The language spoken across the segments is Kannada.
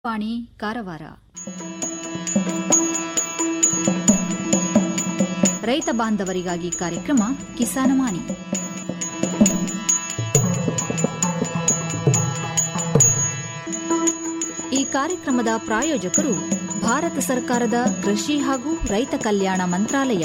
ವಾಣಿ ಕಾರವಾರ ರೈತ ಬಾಂಧವರಿಗಾಗಿ ಕಾರ್ಯಕ್ರಮ ಕಿಸಾನವಾಣಿ ಈ ಕಾರ್ಯಕ್ರಮದ ಪ್ರಾಯೋಜಕರು ಭಾರತ ಸರ್ಕಾರದ ಕೃಷಿ ಹಾಗೂ ರೈತ ಕಲ್ಯಾಣ ಮಂತ್ರಾಲಯ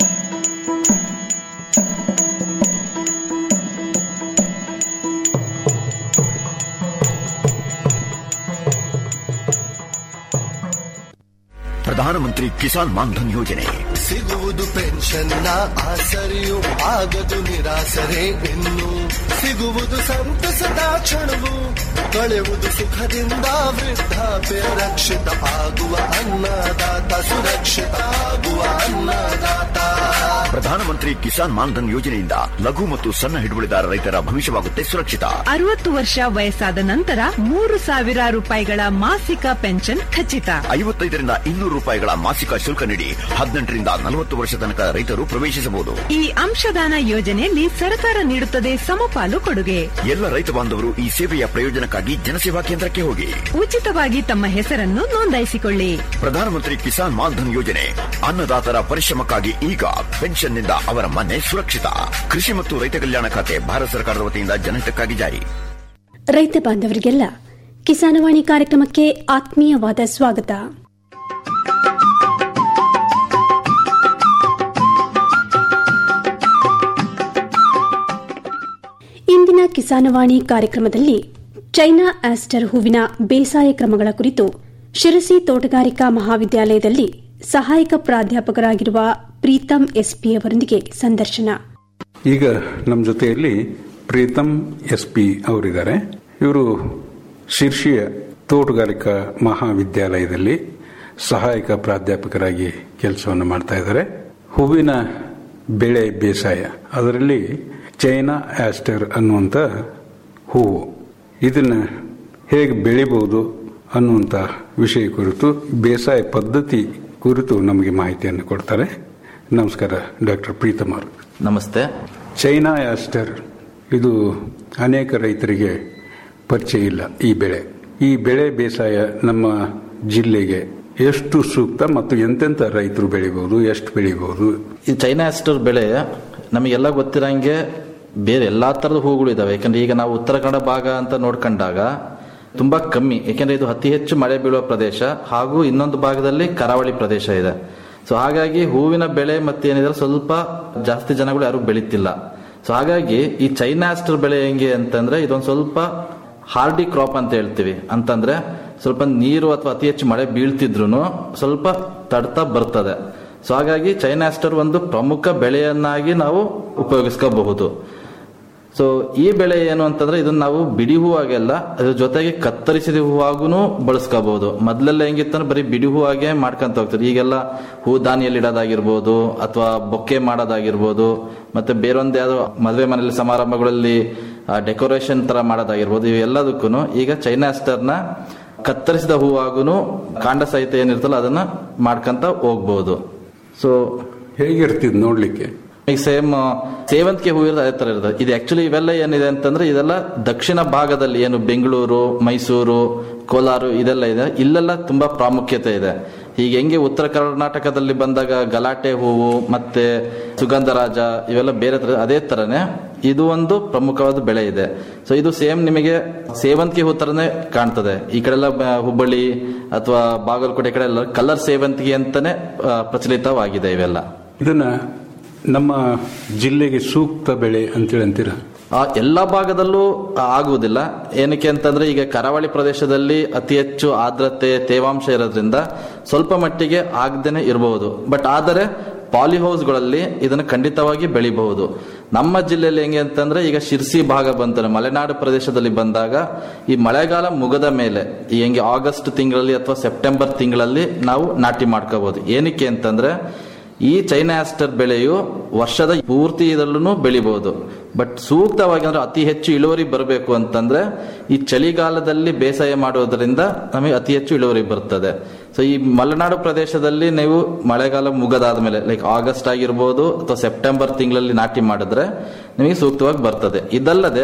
ಪ್ರಧಾನಮಂತ್ರಿ ಕಿಸಾನ್ ಮಾನ್ಧನ್ ಯೋಜನೆ ಸಿಗುವುದು ಪೆನ್ಷನ್ನ ಆಸರೆಯು ಆಗದು ನಿರಾಸರೆ ಇನ್ನು ಸಿಗುವುದು ಸಂತಸದ ಕ್ಷಣವು ಕಳೆಯುವುದು ಸುಖದಿಂದ ವೃದ್ಧಾಪ್ಯ ರಕ್ಷಿತ ಆಗುವ ಅನ್ನದಾತ ಸುರಕ್ಷಿತ ಆಗುವ ಅನ್ನದಾತ ಪ್ರಧಾನಮಂತ್ರಿ ಕಿಸಾನ್ ಮಾನ್ಧನ್ ಯೋಜನೆಯಿಂದ ಲಘು ಮತ್ತು ಸಣ್ಣ ಹಿಡುವಳಿದಾರ ರೈತರ ಭವಿಷ್ಯವಾಗುತ್ತೆ ಸುರಕ್ಷಿತ ಅರವತ್ತು ವರ್ಷ ವಯಸ್ಸಾದ ನಂತರ ಮೂರು ಸಾವಿರ ರೂಪಾಯಿಗಳ ಮಾಸಿಕ ಪೆನ್ಷನ್ ಖಚಿತ ಐವತ್ತೈದರಿಂದ ಇನ್ನೂರು ರೂಪಾಯಿಗಳ ಮಾಸಿಕ ಶುಲ್ಕ ನೀಡಿ ಹದಿನೆಂಟರಿಂದ ನಲವತ್ತು ವರ್ಷ ತನಕ ರೈತರು ಪ್ರವೇಶಿಸಬಹುದು ಈ ಅಂಶದಾನ ಯೋಜನೆಯಲ್ಲಿ ಸರ್ಕಾರ ನೀಡುತ್ತದೆ ಸಮಪಾಲು ಕೊಡುಗೆ ಎಲ್ಲ ರೈತ ಬಾಂಧವರು ಈ ಸೇವೆಯ ಪ್ರಯೋಜನಕ್ಕಾಗಿ ಜನಸೇವಾ ಕೇಂದ್ರಕ್ಕೆ ಹೋಗಿ ಉಚಿತವಾಗಿ ತಮ್ಮ ಹೆಸರನ್ನು ನೋಂದಾಯಿಸಿಕೊಳ್ಳಿ ಪ್ರಧಾನಮಂತ್ರಿ ಕಿಸಾನ್ ಮಾನ್ಧನ್ ಯೋಜನೆ ಅನ್ನದಾತರ ಪರಿಶ್ರಮಕ್ಕಾಗಿ ಈಗ ಪೆನ್ಷನ್ನಿಂದ ಅವರ ಮನೆ ಸುರಕ್ಷಿತ ಕೃಷಿ ಮತ್ತು ರೈತ ಕಲ್ಯಾಣ ಖಾತೆ ಭಾರತ ಸರ್ಕಾರದ ವತಿಯಿಂದ ಜನಹಿತಕ್ಕಾಗಿ ಜಾರಿ ರೈತ ಬಾಂಧವರಿಗೆಲ್ಲ ಕಿಸಾನವಾಣಿ ಕಾರ್ಯಕ್ರಮಕ್ಕೆ ಆತ್ಮೀಯವಾದ ಸ್ವಾಗತ ಇಂದಿನ ಕಿಸಾನವಾಣಿ ಕಾರ್ಯಕ್ರಮದಲ್ಲಿ ಚೈನಾ ಆಸ್ಟರ್ ಹೂವಿನ ಬೇಸಾಯ ಕ್ರಮಗಳ ಕುರಿತು ಶಿರಸಿ ತೋಟಗಾರಿಕಾ ಮಹಾವಿದ್ಯಾಲಯದಲ್ಲಿ ಸಹಾಯಕ ಪ್ರಾಧ್ಯಾಪಕರಾಗಿರುವ ಪ್ರೀತಂ ಎಸ್ಪಿ ಅವರೊಂದಿಗೆ ಸಂದರ್ಶನ ಈಗ ನಮ್ಮ ಜೊತೆಯಲ್ಲಿ ಪ್ರೀತಮ್ ಎಸ್ ಪಿ ಅವರಿದ್ದಾರೆ ಇವರು ಶಿರ್ಷಿಯ ತೋಟಗಾರಿಕಾ ಮಹಾವಿದ್ಯಾಲಯದಲ್ಲಿ ಸಹಾಯಕ ಪ್ರಾಧ್ಯಾಪಕರಾಗಿ ಕೆಲಸವನ್ನು ಮಾಡ್ತಾ ಇದ್ದಾರೆ ಹೂವಿನ ಬೆಳೆ ಬೇಸಾಯ ಅದರಲ್ಲಿ ಚೈನಾ ಆಸ್ಟರ್ ಅನ್ನುವಂಥ ಹೂವು ಇದನ್ನು ಹೇಗೆ ಬೆಳಿಬಹುದು ಅನ್ನುವಂಥ ವಿಷಯ ಕುರಿತು ಬೇಸಾಯ ಪದ್ಧತಿ ಕುರಿತು ನಮಗೆ ಮಾಹಿತಿಯನ್ನು ಕೊಡ್ತಾರೆ ನಮಸ್ಕಾರ ಡಾಕ್ಟರ್ ಪ್ರೀತಮ್ ಅವರು ನಮಸ್ತೆ ಚೈನಾ ಆಸ್ಟರ್ ಇದು ಅನೇಕ ರೈತರಿಗೆ ಪರಿಚಯ ಇಲ್ಲ ಈ ಬೆಳೆ ಈ ಬೆಳೆ ಬೇಸಾಯ ನಮ್ಮ ಜಿಲ್ಲೆಗೆ ಎಷ್ಟು ಸೂಕ್ತ ಮತ್ತು ಎಂತೆಂಥ ರೈತರು ಬೆಳಿಬಹುದು ಎಷ್ಟು ಬೆಳಿಬಹುದು ಈ ಚೈನಾ ಆಸ್ಟರ್ ಬೆಳೆ ನಮಗೆಲ್ಲ ಗೊತ್ತಿರಂಗೆ ಬೇರೆ ಎಲ್ಲಾ ತರದ ಹೂಗಳು ಇದಾವೆ ಯಾಕಂದ್ರೆ ಈಗ ನಾವು ಉತ್ತರ ಕನ್ನಡ ಭಾಗ ಅಂತ ನೋಡ್ಕೊಂಡಾಗ ತುಂಬಾ ಕಮ್ಮಿ ಯಾಕಂದ್ರೆ ಇದು ಅತಿ ಹೆಚ್ಚು ಮಳೆ ಬೀಳುವ ಪ್ರದೇಶ ಹಾಗೂ ಇನ್ನೊಂದು ಭಾಗದಲ್ಲಿ ಕರಾವಳಿ ಪ್ರದೇಶ ಇದೆ ಸೊ ಹಾಗಾಗಿ ಹೂವಿನ ಬೆಳೆ ಮತ್ತೇನಿದ್ರೆ ಸ್ವಲ್ಪ ಜಾಸ್ತಿ ಜನಗಳು ಯಾರು ಬೆಳೀತಿಲ್ಲ ಸೊ ಹಾಗಾಗಿ ಈ ಚೈನಾ ಆಸ್ಟರ್ ಬೆಳೆ ಹೆಂಗೆ ಅಂತಂದ್ರೆ ಇದೊಂದು ಸ್ವಲ್ಪ ಹಾರ್ಡಿ ಕ್ರಾಪ್ ಅಂತ ಹೇಳ್ತೀವಿ ಅಂತಂದ್ರೆ ಸ್ವಲ್ಪ ನೀರು ಅಥವಾ ಅತಿ ಹೆಚ್ಚು ಮಳೆ ಬೀಳ್ತಿದ್ರು ಸ್ವಲ್ಪ ತಡ್ತಾ ಬರ್ತದೆ ಸೊ ಹಾಗಾಗಿ ಚೈನಾ ಆಸ್ಟರ್ ಒಂದು ಪ್ರಮುಖ ಬೆಳೆಯನ್ನಾಗಿ ನಾವು ಉಪಯೋಗಿಸ್ಕೋಬಹುದು ಸೊ ಈ ಬೆಳೆ ಏನು ಅಂತಂದ್ರೆ ಇದನ್ನ ನಾವು ಬಿಡಿ ಹೂವಾಗೆಲ್ಲ ಅದ್ರ ಜೊತೆಗೆ ಕತ್ತರಿಸಿದ ಹೂವಾಗೂ ಬಳಸ್ಕೋಬಹುದು ಮೊದ್ಲೆಲ್ಲ ಹೆಂಗಿತ್ತಂದ್ರೆ ಬರೀ ಬಿಡಿ ಹೂವಾಗೆ ಮಾಡ್ಕೊಂತ ಹೋಗ್ತಾರೆ ಈಗೆಲ್ಲ ಹೂ ದಾನಿಯಲ್ಲಿ ಇಡೋದಾಗಿರ್ಬೋದು ಅಥವಾ ಬೊಕ್ಕೆ ಮಾಡೋದಾಗಿರ್ಬೋದು ಮತ್ತೆ ಬೇರೊಂದು ಯಾವ್ದೋ ಮದುವೆ ಮನೆಯಲ್ಲಿ ಸಮಾರಂಭಗಳಲ್ಲಿ ಡೆಕೋರೇಷನ್ ತರ ಮಾಡೋದಾಗಿರ್ಬೋದು ಇವೆಲ್ಲದಕ್ಕೂ ಈಗ ಚೈನಾ ನ ಕತ್ತರಿಸಿದ ಹೂವಾಗೂ ಕಾಂಡ ಸಹಿತ ಏನಿರ್ತಲ್ಲ ಅದನ್ನ ಮಾಡ್ಕೊಂತ ಹೋಗ್ಬಹುದು ಸೊ ಹೇಗಿರ್ತಿದ್ ನೋಡ್ಲಿಕ್ಕೆ ಈಗ ಸೇಮ್ ಸೇವಂತಿಗೆ ಹೂ ಇರೋದು ಅದೇ ತರ ಇರ್ತದೆ ಇದು ಆಕ್ಚುಲಿ ಇವೆಲ್ಲ ಏನಿದೆ ಅಂತಂದ್ರೆ ಇದೆಲ್ಲ ದಕ್ಷಿಣ ಭಾಗದಲ್ಲಿ ಏನು ಬೆಂಗಳೂರು ಮೈಸೂರು ಕೋಲಾರ ಇದೆಲ್ಲ ಇದೆ ಇಲ್ಲೆಲ್ಲ ತುಂಬಾ ಪ್ರಾಮುಖ್ಯತೆ ಇದೆ ಈಗ ಹೆಂಗೆ ಉತ್ತರ ಕರ್ನಾಟಕದಲ್ಲಿ ಬಂದಾಗ ಗಲಾಟೆ ಹೂವು ಮತ್ತೆ ಸುಗಂಧರಾಜ ಇವೆಲ್ಲ ಬೇರೆ ತರ ಅದೇ ತರನೇ ಇದು ಒಂದು ಪ್ರಮುಖವಾದ ಬೆಳೆ ಇದೆ ಸೊ ಇದು ಸೇಮ್ ನಿಮಗೆ ಸೇವಂತಿಗೆ ಹೂ ತರನೇ ಕಾಣ್ತದೆ ಈ ಕಡೆ ಎಲ್ಲ ಬ- ಹುಬ್ಬಳ್ಳಿ ಅಥವಾ ಬಾಗಲಕೋಟೆ ಕಡೆ ಎಲ್ಲ ಕಲರ್ ಸೇವಂತಿಗೆ ಅಂತಾನೆ ಆ, ಪ್ರಚಲಿತವಾಗಿದೆ ಇವೆಲ್ಲ ಇದನ್ನ ನಮ್ಮ ಜಿಲ್ಲೆಗೆ ಸೂಕ್ತ ಬೆಳೆ ಅಂತೇಳಿ ಅಂತೀರ ಆ ಎಲ್ಲ ಭಾಗದಲ್ಲೂ ಆಗುವುದಿಲ್ಲ ಏನಕ್ಕೆ ಅಂತಂದ್ರೆ ಈಗ ಕರಾವಳಿ ಪ್ರದೇಶದಲ್ಲಿ ಅತಿ ಹೆಚ್ಚು ಆರ್ದ್ರತೆ ತೇವಾಂಶ ಇರೋದ್ರಿಂದ ಸ್ವಲ್ಪ ಮಟ್ಟಿಗೆ ಆಗದೇನೆ ಇರಬಹುದು ಬಟ್ ಆದರೆ ಪಾಲಿಹೌಸ್ಗಳಲ್ಲಿ ಇದನ್ನು ಖಂಡಿತವಾಗಿ ಬೆಳಿಬಹುದು ನಮ್ಮ ಜಿಲ್ಲೆಯಲ್ಲಿ ಹೆಂಗೆ ಅಂತಂದ್ರೆ ಈಗ ಶಿರ್ಸಿ ಭಾಗ ಬಂತಾರೆ ಮಲೆನಾಡು ಪ್ರದೇಶದಲ್ಲಿ ಬಂದಾಗ ಈ ಮಳೆಗಾಲ ಮುಗದ ಮೇಲೆ ಈ ಹೆಂಗೆ ಆಗಸ್ಟ್ ತಿಂಗಳಲ್ಲಿ ಅಥವಾ ಸೆಪ್ಟೆಂಬರ್ ತಿಂಗಳಲ್ಲಿ ನಾವು ನಾಟಿ ಮಾಡ್ಕೋಬಹುದು ಏನಕ್ಕೆ ಅಂತಂದ್ರೆ ಈ ಚೈನಾ ಆಸ್ಟರ್ ಬೆಳೆಯು ವರ್ಷದ ಪೂರ್ತಿ ಇದರಲ್ಲೂ ಬೆಳಿಬಹುದು ಬಟ್ ಸೂಕ್ತವಾಗಿ ಅಂದ್ರೆ ಅತಿ ಹೆಚ್ಚು ಇಳುವರಿ ಬರಬೇಕು ಅಂತಂದ್ರೆ ಈ ಚಳಿಗಾಲದಲ್ಲಿ ಬೇಸಾಯ ಮಾಡೋದ್ರಿಂದ ನಮಗೆ ಅತಿ ಹೆಚ್ಚು ಇಳುವರಿ ಬರ್ತದೆ ಸೊ ಈ ಮಲೆನಾಡು ಪ್ರದೇಶದಲ್ಲಿ ನೀವು ಮಳೆಗಾಲ ಮುಗದಾದ ಮೇಲೆ ಲೈಕ್ ಆಗಸ್ಟ್ ಆಗಿರ್ಬೋದು ಅಥವಾ ಸೆಪ್ಟೆಂಬರ್ ತಿಂಗಳಲ್ಲಿ ನಾಟಿ ಮಾಡಿದ್ರೆ ನಿಮಗೆ ಸೂಕ್ತವಾಗಿ ಬರ್ತದೆ ಇದಲ್ಲದೆ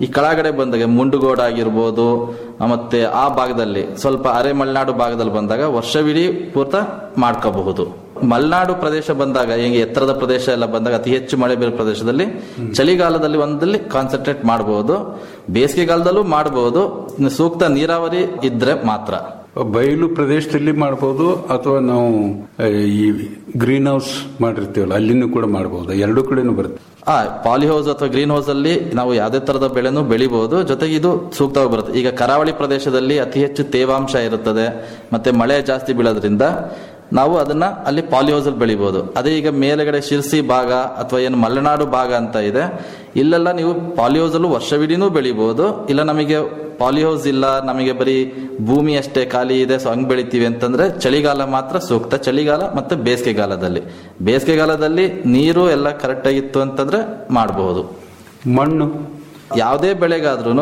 ಈ ಕೆಳಗಡೆ ಬಂದಾಗ ಮುಂಡುಗೋಡ ಆಗಿರ್ಬೋದು ಆ, ಮತ್ತೆ ಆ ಭಾಗದಲ್ಲಿ ಸ್ವಲ್ಪ ಅರೆ ಮಲೆನಾಡು ಭಾಗದಲ್ಲಿ ಬಂದಾಗ ವರ್ಷವಿಡೀ ಪೂರ್ತ ಮಾಡ್ಕೋಬಹುದು ಮಲೆನಾಡು ಪ್ರದೇಶ ಬಂದಾಗ ಹಿಂಗೆ ಎತ್ತರದ ಪ್ರದೇಶ ಎಲ್ಲ ಬಂದಾಗ ಅತಿ ಹೆಚ್ಚು ಮಳೆ ಬೀರೋ ಪ್ರದೇಶದಲ್ಲಿ ಚಳಿಗಾಲದಲ್ಲಿ ಒಂದಲ್ಲಿ ಕಾನ್ಸಂಟ್ರೇಟ್ ಮಾಡಬಹುದು ಬೇಸಿಗೆಗಾಲದಲ್ಲೂ ಮಾಡಬಹುದು ಇನ್ನು ಸೂಕ್ತ ನೀರಾವರಿ ಇದ್ರೆ ಮಾತ್ರ ಬಯಲು ಪ್ರದೇಶದಲ್ಲಿ ಮಾಡ್ಬೋದು ಅಥವಾ ನಾವು ಆ, ಈ ಗ್ರೀನ್ ಹೌಸ್ ಮಾಡಿರ್ತೀವಲ್ಲ ಅಲ್ಲಿನೂ ಕೂಡ ಮಾಡಬಹುದು ಎರಡು ಕಡೆನೂ ಬರುತ್ತೆ ಆ ಪಾಲಿ ಹೌಸ್ ಅಥವಾ ಗ್ರೀನ್ ಹೌಸ್ ಅಲ್ಲಿ ನಾವು ಯಾವುದೇ ತರದ ಬೆಳೆನೂ ಬೆಳಿಬಹುದು ಜೊತೆಗೆ ಇದು ಸೂಕ್ತವಾಗಿ ಬರುತ್ತೆ ಈಗ ಕರಾವಳಿ ಪ್ರದೇಶದಲ್ಲಿ ಅತಿ ಹೆಚ್ಚು ತೇವಾಂಶ ಇರುತ್ತದೆ ಮತ್ತೆ ಮಳೆ ಜಾಸ್ತಿ ಬೀಳೋದ್ರಿಂದ ನಾವು ಅದನ್ನ ಅಲ್ಲಿ ಪಾಲಿ ಹೌಸ್ ಅಲ್ಲಿ ಬೆಳಿಬಹುದು ಅದೇ ಈಗ ಮೇಲೆಗಡೆ ಶಿರ್ಸಿ ಭಾಗ ಅಥವಾ ಏನು ಮಲೆನಾಡು ಭಾಗ ಅಂತ ಇದೆ ಇಲ್ಲೆಲ್ಲ ನೀವು ಪಾಲಿ ಹೌಸ್ ಅಲ್ಲೂ ವರ್ಷವಿಡೀನೂ ಬೆಳಿಬಹುದು ಇಲ್ಲ ನಮಗೆ ಪಾಲಿ ಹೌಸ್ ಇಲ್ಲ ನಮಗೆ ಬರೀ ಭೂಮಿ ಅಷ್ಟೇ ಖಾಲಿ ಇದೆ ಸೊ ಹಂಗ್ ಬೆಳಿತೀವಿ ಅಂತಂದ್ರೆ ಚಳಿಗಾಲ ಮಾತ್ರ ಸೂಕ್ತ ಚಳಿಗಾಲ ಮತ್ತೆ ಬೇಸಿಗೆಗಾಲದಲ್ಲಿ ಬೇಸಿಗೆಗಾಲದಲ್ಲಿ ನೀರು ಎಲ್ಲ ಕರೆಕ್ಟ್ ಆಗಿತ್ತು ಅಂತಂದ್ರೆ ಮಾಡಬಹುದು ಮಣ್ಣು ಯಾವುದೇ ಬೆಳೆಗಾದ್ರೂ